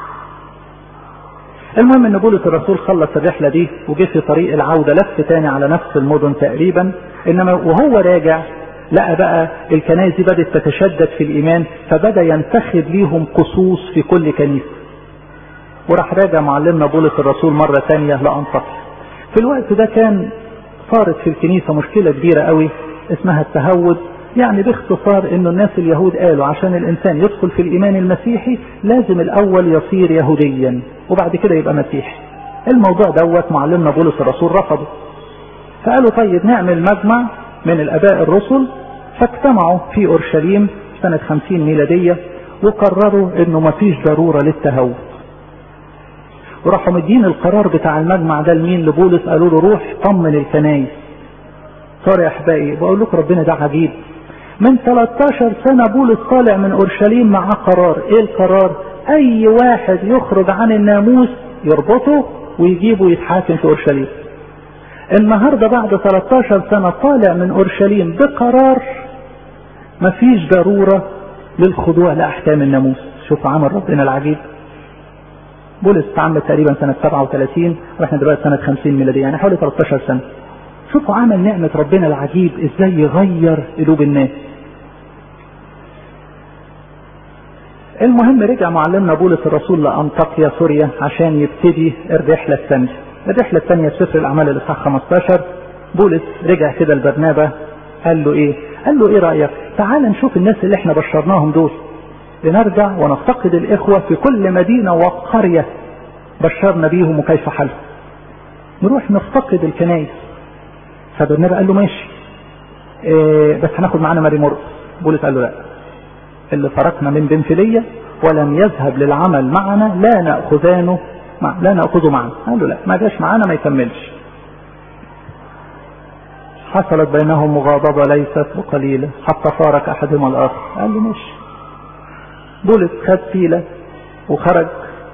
المهم ان بولس الرسول خلص الرحله دي وجه في طريق العوده لف تاني على نفس المدن تقريبا انما وهو راجع لقى بقى الكنائس دي بدات تتشدد في الايمان فبدا ينتخب ليهم قصوص في كل كنيسه وراح راجع معلمنا بولس الرسول مره ثانيه لانطاكيا في الوقت ده كان صارت في الكنيسه مشكله كبيره قوي اسمها التهود يعني باختصار انه الناس اليهود قالوا عشان الانسان يدخل في الايمان المسيحي لازم الاول يصير يهوديا وبعد كده يبقى مسيحي الموضوع دوت معلمنا بولس الرسول رفضه فقالوا طيب نعمل مجمع من الاباء الرسل فاجتمعوا في اورشليم سنة خمسين ميلادية وقرروا انه مفيش ضرورة للتهود وراحوا مدين القرار بتاع المجمع ده لمين لبولس قالوا له روح طمن الكنايس صار يا احبائي بقول لكم ربنا ده عجيب من 13 سنة بولس طالع من اورشليم معاه قرار ايه القرار اي واحد يخرج عن الناموس يربطه ويجيبه يتحاكم في اورشليم النهارده بعد 13 سنة طالع من اورشليم بقرار مفيش ضرورة للخضوع لاحكام الناموس شوف عمل ربنا العجيب بولس تعمد تقريبا سنة 37 واحنا دلوقتي سنة 50 ميلادية يعني حوالي 13 سنة شوفوا عمل نعمة ربنا العجيب ازاي يغير قلوب الناس المهم رجع معلمنا بولس الرسول لأنطاكيا سوريا عشان يبتدي الرحلة الثانية الرحلة الثانية في سفر الأعمال الإصحاح 15 بولس رجع كده لبرنابا قال له إيه؟ قال له إيه رأيك؟ تعال نشوف الناس اللي إحنا بشرناهم دول لنرجع ونفتقد الإخوة في كل مدينة وقرية بشرنا بيهم وكيف حالهم نروح نفتقد الكنائس فبرنابا قال له ماشي إيه بس هناخد معانا ماري مرقس بولس قال له لا اللي تركنا من بنفلية ولم يذهب للعمل معنا لا نأخذانه مع لا نأخذه معنا قال له لا ما جاش معانا ما يكملش حصلت بينهم مغاضبة ليست بقليلة حتى فارق أحدهما الآخر قال له ماشي بولس خد سيلة وخرج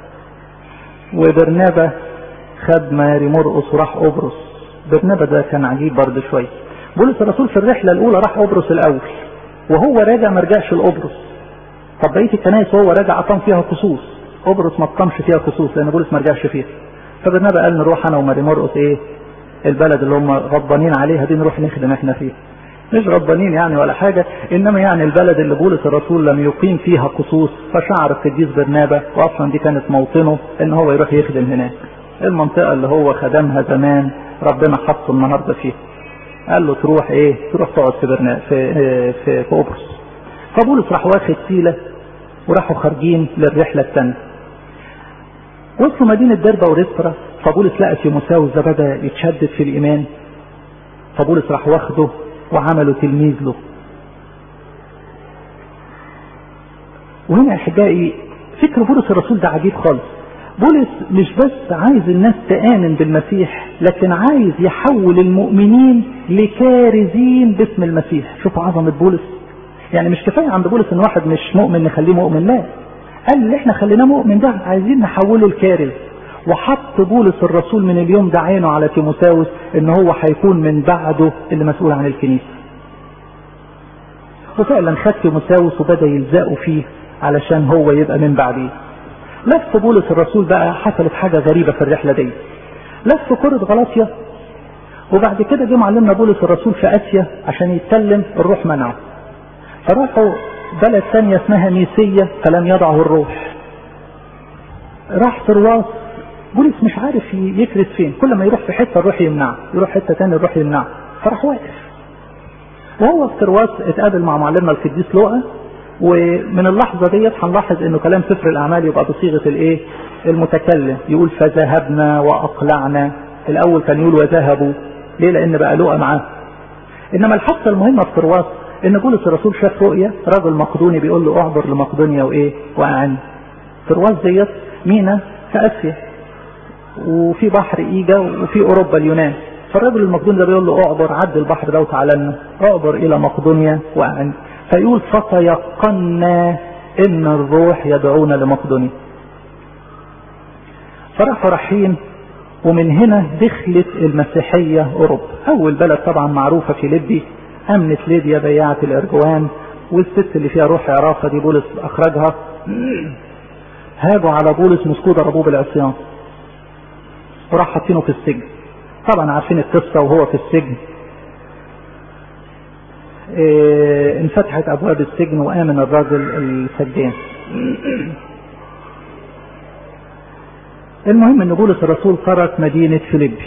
وبرنابة خد ماري مرقص وراح قبرص برنابة ده كان عجيب برضه شوية بولس الرسول في الرحلة الأولى راح قبرص الأول وهو راجع ما رجعش لقبرص طب بقية الكنائس وهو راجع أقام فيها خصوص قبرص ما أقامش فيها خصوص لأن بولس ما رجعش فيها فبرنابة قال نروح أنا وماري مرقص إيه البلد اللي هم غضبانين عليها دي نروح نخدم احنا فيها مش غضبانين يعني ولا حاجة انما يعني البلد اللي بولس الرسول لم يقيم فيها خصوص فشعر القديس برنابة واصلا دي كانت موطنه ان هو يروح يخدم هناك المنطقة اللي هو خدمها زمان ربنا حطه النهاردة فيها قال له تروح ايه تروح تقعد في برنا في في, في قبرص فبولس راح واخد سيلة وراحوا خارجين للرحلة الثانية وصلوا مدينة دربة وريسترا فبولس لقى تيموساوس ده بدا يتشدد في الايمان فبولس راح واخده وعمله تلميذ له وهنا احبائي فكر بولس الرسول ده عجيب خالص بولس مش بس عايز الناس تآمن بالمسيح لكن عايز يحول المؤمنين لكارزين باسم المسيح شوفوا عظمة بولس يعني مش كفاية عند بولس ان واحد مش مؤمن نخليه مؤمن لا قال اللي احنا خليناه مؤمن ده عايزين نحوله لكارز وحط بولس الرسول من اليوم ده عينه على تيموساوس ان هو هيكون من بعده اللي مسؤول عن الكنيسه. وفعلا خد تيموساوس وبدا يلزقه فيه علشان هو يبقى من بعديه. لف بولس الرسول بقى حصلت حاجه غريبه في الرحله دي. لف كرة غلاطيا وبعد كده جه معلمنا بولس الرسول في اسيا عشان يتكلم الروح منعه. فراحوا بلد ثانيه اسمها ميسيه فلم يضعه الروح. راح ترواس بولس مش عارف يكرس فين كل ما يروح في حته الروح يمنعه يروح حته ثانيه الروح يمنعه فراح واقف وهو في ترواس اتقابل مع معلمنا القديس لوقا ومن اللحظه ديت هنلاحظ انه كلام سفر الاعمال يبقى بصيغه الايه المتكلم يقول فذهبنا واقلعنا الاول كان يقول وذهبوا ليه لان بقى لوقا معاه انما الحادثه المهمه في ترواس ان بولس الرسول شاف رؤيه رجل مقدوني بيقول له اعبر لمقدونيا وايه واعن ترواس ديت مينا في اسيا وفي بحر ايجا وفي اوروبا اليونان فالراجل المقدوني ده بيقول له اعبر عد البحر ده وتعالى لنا اعبر الى مقدونيا واعن فيقول فتيقنا ان الروح يدعونا لمقدونيا فراحوا رايحين ومن هنا دخلت المسيحية أوروبا أول بلد طبعا معروفة في ليبي أمنت ليبيا بياعة الإرجوان والست اللي فيها روح عرافة دي بولس أخرجها هاجوا على بولس مسكوا ضربوه بالعصيان وراح حاطينه في السجن طبعا عارفين القصة وهو في السجن إيه انفتحت ابواب السجن وامن الراجل السجان المهم ان بولس الرسول ترك مدينة فيليبي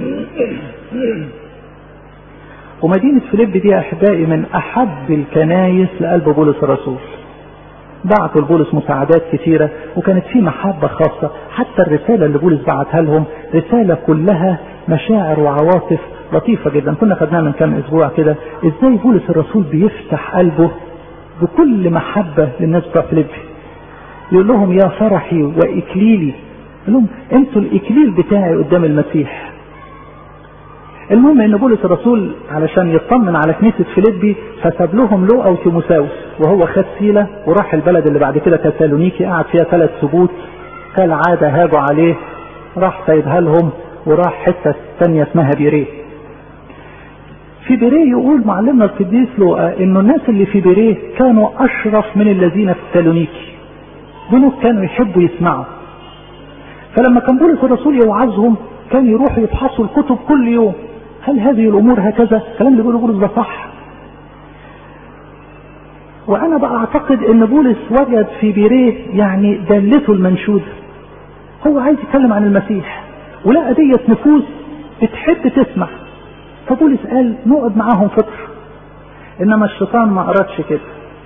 ومدينة فيليبي دي احبائي من احب الكنايس لقلب بولس الرسول بعتوا لبولس مساعدات كثيرة وكانت في محبة خاصة حتى الرسالة اللي بولس بعتها لهم رسالة كلها مشاعر وعواطف لطيفة جدا كنا خدناها من كام اسبوع كده ازاي بولس الرسول بيفتح قلبه بكل محبة للناس بتوع فيليبي يقول لهم يا فرحي واكليلي يقول لهم انتوا الاكليل بتاعي قدام المسيح المهم ان بولس الرسول علشان يطمن على كنيسة فيليبي فساب لهم لوقا وتيموساوس وهو خد سيلة وراح البلد اللي بعد كده تسالونيكي قعد فيها ثلاث سبوت كالعادة هاجوا عليه راح سايبها لهم وراح حتة ثانية اسمها بيريه في بيريه يقول معلمنا القديس لوقا انه الناس اللي في بيريه كانوا اشرف من الذين في تسالونيكي دول كانوا يحبوا يسمعوا فلما كان بولس الرسول يوعظهم كان يروحوا يفحصوا الكتب كل يوم هل هذه الامور هكذا الكلام اللي بيقوله بولس ده صح وانا بقى اعتقد ان بولس وجد في بيريه يعني دلته المنشوده هو عايز يتكلم عن المسيح ولقى ديت نفوس بتحب تسمع فبولس قال نقعد معاهم فتره انما الشيطان ما ارادش كده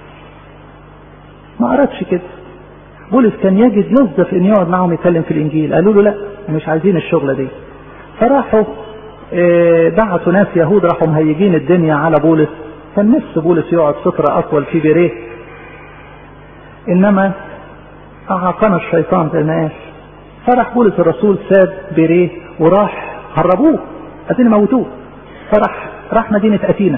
ما ارادش كده بولس كان يجد لذة في ان يقعد معاهم يتكلم في الانجيل قالوا له لا مش عايزين الشغلة دي فراحوا اه بعتوا ناس يهود راحوا مهيجين الدنيا على بولس كان نفس بولس يقعد فترة اطول في بيريه انما اعاقنا الشيطان زي ما قال فرح بولس الرسول ساب بيريه وراح هربوه عايزين يموتوه فراح راح مدينة أثينا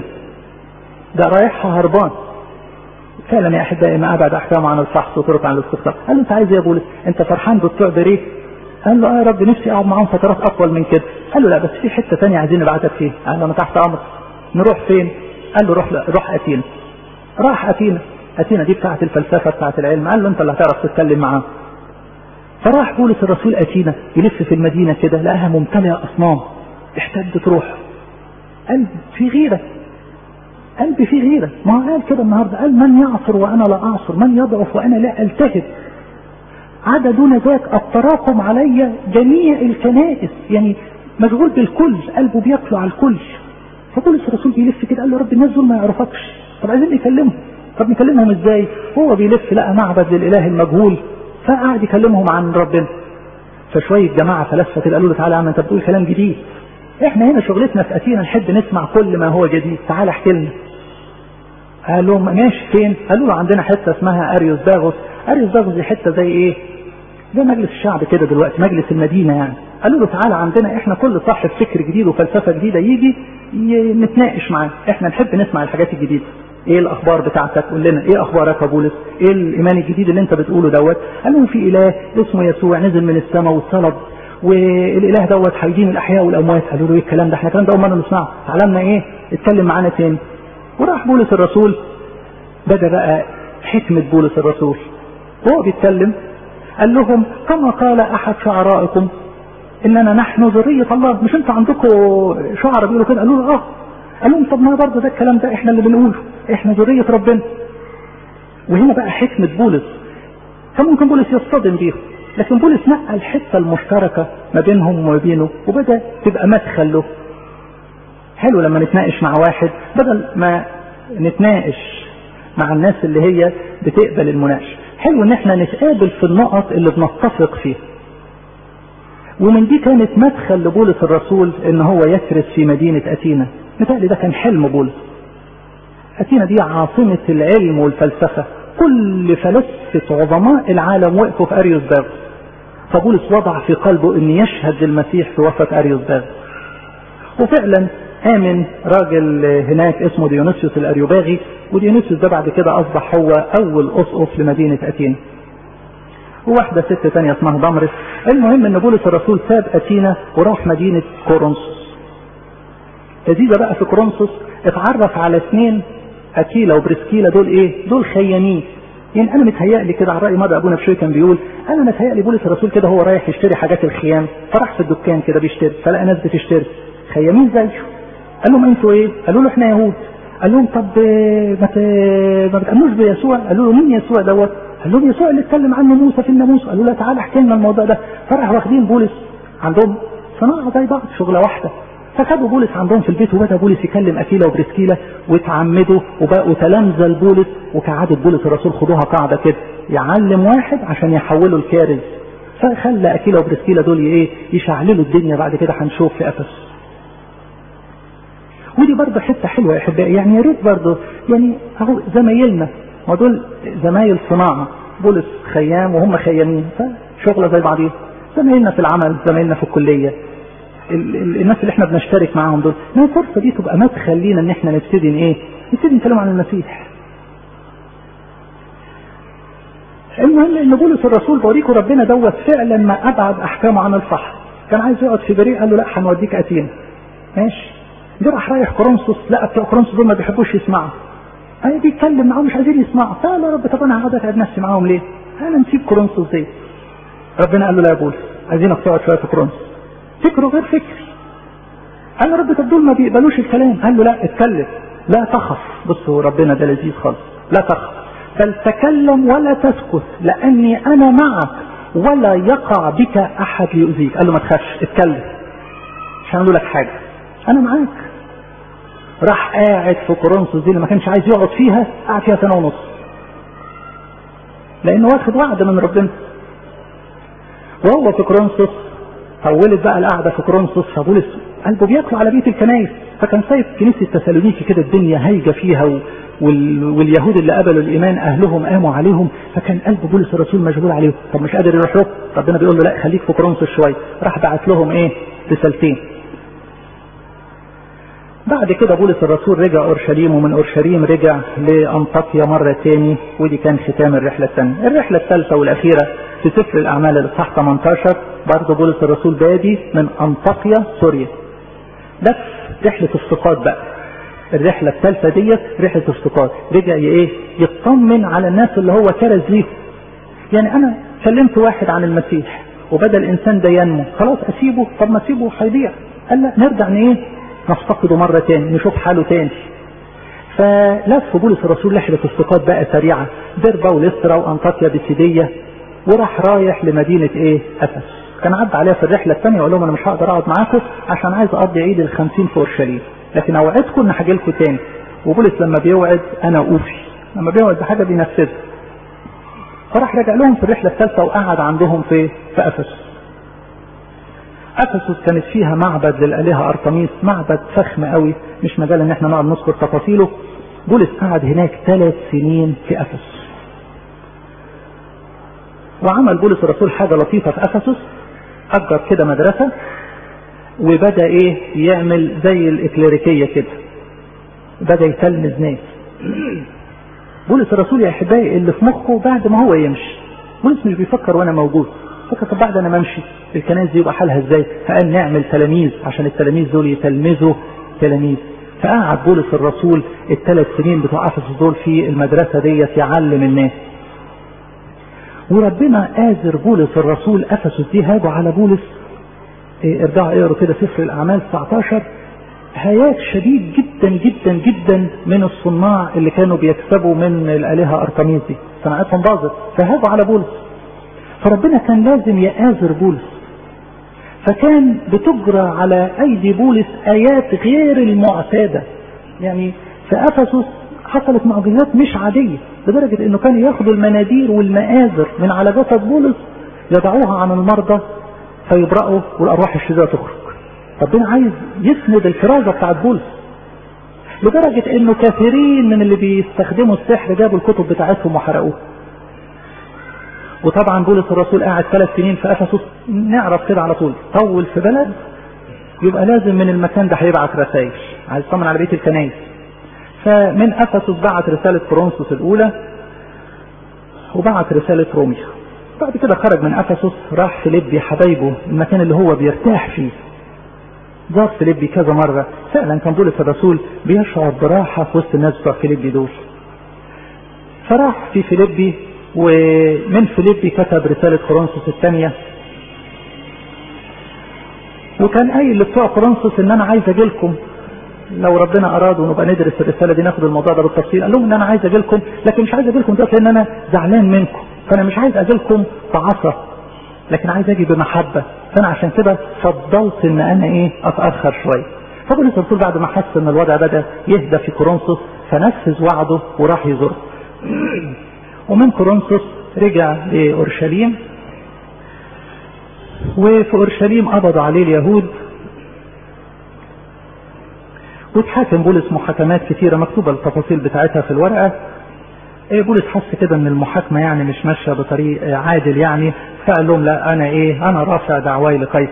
ده رايحها هربان فعلا يا احبائي ما ابعد احكامه عن الفحص وطرق عن الاستقطاب قال له انت عايز ايه يا بولس انت فرحان بتوع بريه قال له اه يا رب نفسي اقعد معاهم فترات اطول من كده قال له لا بس في حته ثانيه عايزين نبعتك فيها قال له انا تحت امر نروح فين قال له روح روح اثينا راح اثينا اثينا دي بتاعه الفلسفه بتاعه العلم قال له انت اللي هتعرف تتكلم معاه فراح بولس الرسول اثينا يلف في المدينه كده لقاها ممتلئه اصنام احتدت روحه قلب في غيره قلبي فيه غيرة ما هو قال كده النهاردة قال من يعصر وأنا لا أعصر من يضعف وأنا لا ألتهب عدا دون ذاك التراكم علي جميع الكنائس يعني مشغول بالكل قلبه بيطلع على الكل فبولس الرسول بيلف كده قال له رب الناس دول ما يعرفكش طب عايزين نكلمهم طب نكلمهم ازاي هو بيلف لقى معبد للاله المجهول فقعد يكلمهم عن ربنا فشويه جماعه فلسفه كده قالوا له تعالى يا عم انت بتقول كلام جديد احنا هنا شغلتنا في اتينا نحب نسمع كل ما هو جديد تعالى احكي لنا قال لهم ماشي فين قالوا له عندنا حته اسمها اريوس داغوس اريوس داغوس دي حته زي ايه زي مجلس الشعب كده دلوقتي مجلس المدينه يعني قالوا له تعالى عندنا احنا كل صاحب فكر جديد وفلسفه جديده يجي نتناقش معاه احنا نحب نسمع الحاجات الجديده ايه الاخبار بتاعتك قول لنا ايه اخبارك يا بولس ايه الايمان الجديد اللي انت بتقوله دوت قال لهم في اله اسمه يسوع نزل من السماء واتصلب والاله دوت هيدين الاحياء والاموات قالوا له ايه الكلام ده احنا الكلام ده اول مره نسمعه تعلمنا ايه اتكلم معانا تاني وراح بولس الرسول بدا بقى حكمه بولس الرسول وهو بيتكلم قال لهم كما قال احد شعرائكم اننا نحن ذريه الله مش انتوا عندكم شعراء بيقولوا كده قالوا له اه قال لهم طب ما برضه ده الكلام ده احنا اللي بنقوله احنا ذريه ربنا وهنا بقى حكمه بولس كان ممكن بولس يصطدم بيهم لكن بولس نقى الحته المشتركه ما بينهم وما بينه وبدا تبقى مدخل له حلو لما نتناقش مع واحد بدل ما نتناقش مع الناس اللي هي بتقبل المناقشه حلو ان احنا نتقابل في النقط اللي بنتفق فيها ومن دي كانت مدخل لبولس الرسول ان هو يكرس في مدينة اتينا متهيألي ده كان حلم بولس اتينا دي عاصمة العلم والفلسفة كل فلسفة عظماء العالم وقفوا في اريوس باغوس فبولس وضع في قلبه ان يشهد للمسيح في وفاة اريوس باغوس وفعلا آمن راجل هناك اسمه ديونيسيوس الأريوباغي وديونيسيوس ده بعد كده أصبح هو أول أسقف لمدينة أتينا وواحدة ست تانية اسمها دمرس المهم ان بولس الرسول ساب أتينا وراح مدينة كورنثوس لذيذة بقى في كورنثوس اتعرف على اثنين أكيلا وبرسكيلا دول ايه دول خيامين يعني انا متهيألي كده على رأي مدى ابونا بشوي كان بيقول انا متهيألي بولس الرسول كده هو رايح يشتري حاجات الخيام فراح في الدكان كده بيشتري فلقى ناس بتشتري خيامين زيه قال لهم انتوا ايه قالوا له احنا يهود قال لهم طب ما ما بتامنوش بيسوع قالوا له مين يسوع دوت قال لهم يسوع اللي اتكلم عنه موسى في الناموس قالوا له تعالى احكي لنا الموضوع ده فراح واخدين بولس عندهم صناعه زي بعض شغله واحده فخدوا بولس عندهم في البيت وبدا بولس يكلم اكيلا وبرسكيلا واتعمدوا وبقوا تلامذه لبولس وكعاده بولس الرسول خدوها قاعده كده يعلم واحد عشان يحوله الكارز فخلى اكيلا وبرسكيلا دول ايه يشعللوا الدنيا بعد كده هنشوف في افسس ودي برضه حته حلوه يا احبائي يعني يا ريت برضه يعني اهو زمايلنا ودول زمايل صناعه بولس خيام وهم خيامين فشغله زي بعضيهم زمايلنا في العمل زمايلنا في الكليه ال ال الناس اللي احنا بنشترك معاهم دول ما الفرصه دي تبقى مدخل لينا ان احنا نبتدي ايه؟ نبتدي نتكلم عن المسيح. المهم ان بولس الرسول بوريكم ربنا دوت فعلا ما ابعد احكامه عن الفحص. كان عايز يقعد في بريء قال له لا هنوديك اتينا. ماشي جه راح رايح كورنثوس لا بتوع كورنثوس دول ما بيحبوش يسمعوا اي بيتكلم معاهم مش عايزين يسمعوا قال يا رب طب انا هقعد اتعب نفسي معاهم ليه؟ انا نسيب كورنثوس دي ربنا قال له لا يا بولس عايزينك تقعد شويه في كورنثوس فكره غير فكري قال له رب طب دول ما بيقبلوش الكلام قال له لا اتكلم لا تخف بصوا ربنا ده لذيذ خالص لا تخف بل تكلم ولا تسكت لاني انا معك ولا يقع بك احد ليؤذيك قال له ما تخافش اتكلم عشان اقول لك حاجه انا معاك راح قاعد في كورنثوس دي اللي ما كانش عايز يقعد فيها قعد فيها سنه ونص لانه واخد وعد من ربنا وهو في كورنثوس طولت بقى القعده في كورنثوس فبولس قلبه بيطلع على بيت الكنايس فكان سايب كنيسه تسالونيكي كده الدنيا هايجه فيها و... وال... واليهود اللي قبلوا الايمان اهلهم قاموا عليهم فكان قلب بولس الرسول مشغول عليهم طب مش قادر يروح له ربنا بيقول له لا خليك في كورنثوس شويه راح بعت لهم ايه رسالتين بعد كده بولس الرسول رجع اورشليم ومن اورشليم رجع لانطاكيا مره تاني ودي كان ختام الرحله الثانيه الرحله الثالثه والاخيره في سفر الاعمال الاصحاح 18 برضه بولس الرسول بادي من انطاكيا سوريا ده رحله افتقاد بقى الرحله الثالثه ديت رحله افتقاد رجع ايه يطمن على الناس اللي هو كرز ليهم يعني انا كلمت واحد عن المسيح وبدا الانسان ده ينمو خلاص اسيبه طب ما اسيبه هيضيع قال لا نرجع ايه نفتقده مرة تاني نشوف حاله تاني فلف بولس الرسول رحلة استقاد بقى سريعة دربة ولسترا وانطاكيا بسيدية وراح رايح لمدينة ايه افس كان عدى عليها في الرحلة الثانية وقال لهم انا مش هقدر اقعد معاكم عشان عايز اقضي عيد الخمسين في اورشليم لكن اوعدكم ان هاجي لكم تاني وبولس لما بيوعد انا اوفي لما بيوعد بحاجة بينفذها فراح رجع لهم في الرحلة الثالثة وقعد عندهم في في افس افسس كانت فيها معبد للالهه ارتميس معبد فخم قوي مش مجال ان احنا نقعد نذكر تفاصيله بولس قعد هناك ثلاث سنين في افسس وعمل بولس الرسول حاجه لطيفه في افسس اجر كده مدرسه وبدا ايه يعمل زي الاكليريكيه كده بدا يتلمذ ناس بولس الرسول يا احبائي اللي في مخه بعد ما هو يمشي بولس مش بيفكر وانا موجود فكر طب بعد انا ما امشي الكنائس دي يبقى حالها ازاي؟ فقال نعمل تلاميذ عشان التلاميذ دول يتلمذوا تلاميذ. فقعد بولس الرسول الثلاث سنين بتوع افسس دول في المدرسه ديت يعلم الناس. وربنا آزر بولس الرسول افسس دي هاجوا على بولس إيه ارجعوا اقروا كده سفر الاعمال 19 هياج شديد جدا جدا جدا من الصناع اللي كانوا بيكسبوا من الالهه ارتميس دي صناعتهم باظت فهاجوا على بولس فربنا كان لازم يآزر بولس فكان بتجرى على ايدي بولس ايات غير المعتاده يعني في افسس حصلت معجزات مش عاديه لدرجه انه كانوا ياخدوا المناديل والمآزر من على جسد بولس يضعوها عن المرضى فيبرأوا والارواح الشريره تخرج ربنا عايز يسند الكرازه بتاعت بولس لدرجه انه كثيرين من اللي بيستخدموا السحر جابوا الكتب بتاعتهم وحرقوها وطبعا بولس الرسول قاعد ثلاث سنين في افسس نعرف كده على طول طول في بلد يبقى لازم من المكان ده هيبعت رسائل عايز يطمن على بيت الكنايس فمن افسس بعت رساله كورنثوس الاولى وبعت رساله روميا بعد كده خرج من افسس راح فيليبي حبايبه المكان اللي هو بيرتاح فيه زار فيليبي كذا مره فعلا كان بولس الرسول بيشعر براحه في وسط الناس بتوع فيليبي دول فراح في فيليبي ومن فيليبي كتب رسالة كورنثوس الثانية وكان قايل لبتوع كورنثوس ان انا عايز اجي لكم لو ربنا اراد ونبقى ندرس الرساله دي ناخد الموضوع ده بالتفصيل قال لهم ان انا عايز اجي لكم لكن مش عايز اجي لكم دلوقتي لان انا زعلان منكم فانا مش عايز اجي لكم بعصا لكن عايز اجي بمحبه فانا عشان كده فضلت ان انا ايه اتاخر شويه فبولس الرسول بعد ما حس ان الوضع بدا يهدى في كورنثوس فنفذ وعده وراح يزور ومن كورنثوس رجع لاورشليم وفي اورشليم قبضوا عليه اليهود واتحاكم بولس محاكمات كثيرة مكتوبة التفاصيل بتاعتها في الورقة إيه بولس حس كده ان المحاكمة يعني مش ماشية بطريق عادل يعني فقال لهم لا انا ايه انا رافع دعواي لقيصر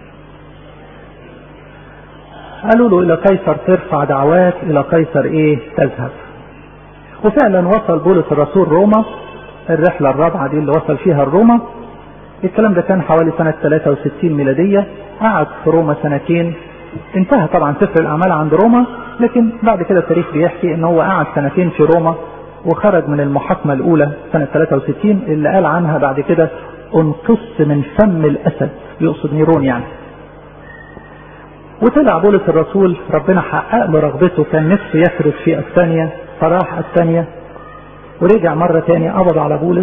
قالوا له الى قيصر ترفع دعواك الى قيصر ايه تذهب وفعلا وصل بولس الرسول روما الرحلة الرابعة دي اللي وصل فيها الروما الكلام ده كان حوالي سنة 63 ميلادية قعد في روما سنتين انتهى طبعا سفر الأعمال عند روما لكن بعد كده التاريخ بيحكي ان هو قعد سنتين في روما وخرج من المحاكمة الأولى سنة 63 اللي قال عنها بعد كده انقص من فم الأسد يقصد نيرون يعني وطلع بولس الرسول ربنا حقق له رغبته كان نفسه يكرز في اسبانيا فراح اسبانيا ورجع مرة تاني قبض على بولس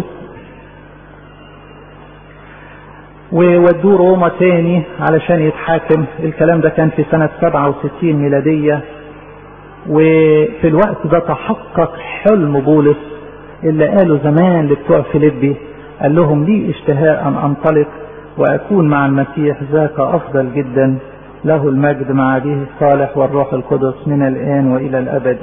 وودوه روما تاني علشان يتحاكم الكلام ده كان في سنة 67 ميلادية وفي الوقت ده تحقق حلم بولس اللي قاله زمان لبتوع فيليبي قال لهم لي اشتهاء أن أنطلق وأكون مع المسيح ذاك أفضل جدا له المجد مع أبيه الصالح والروح القدس من الآن وإلى الأبد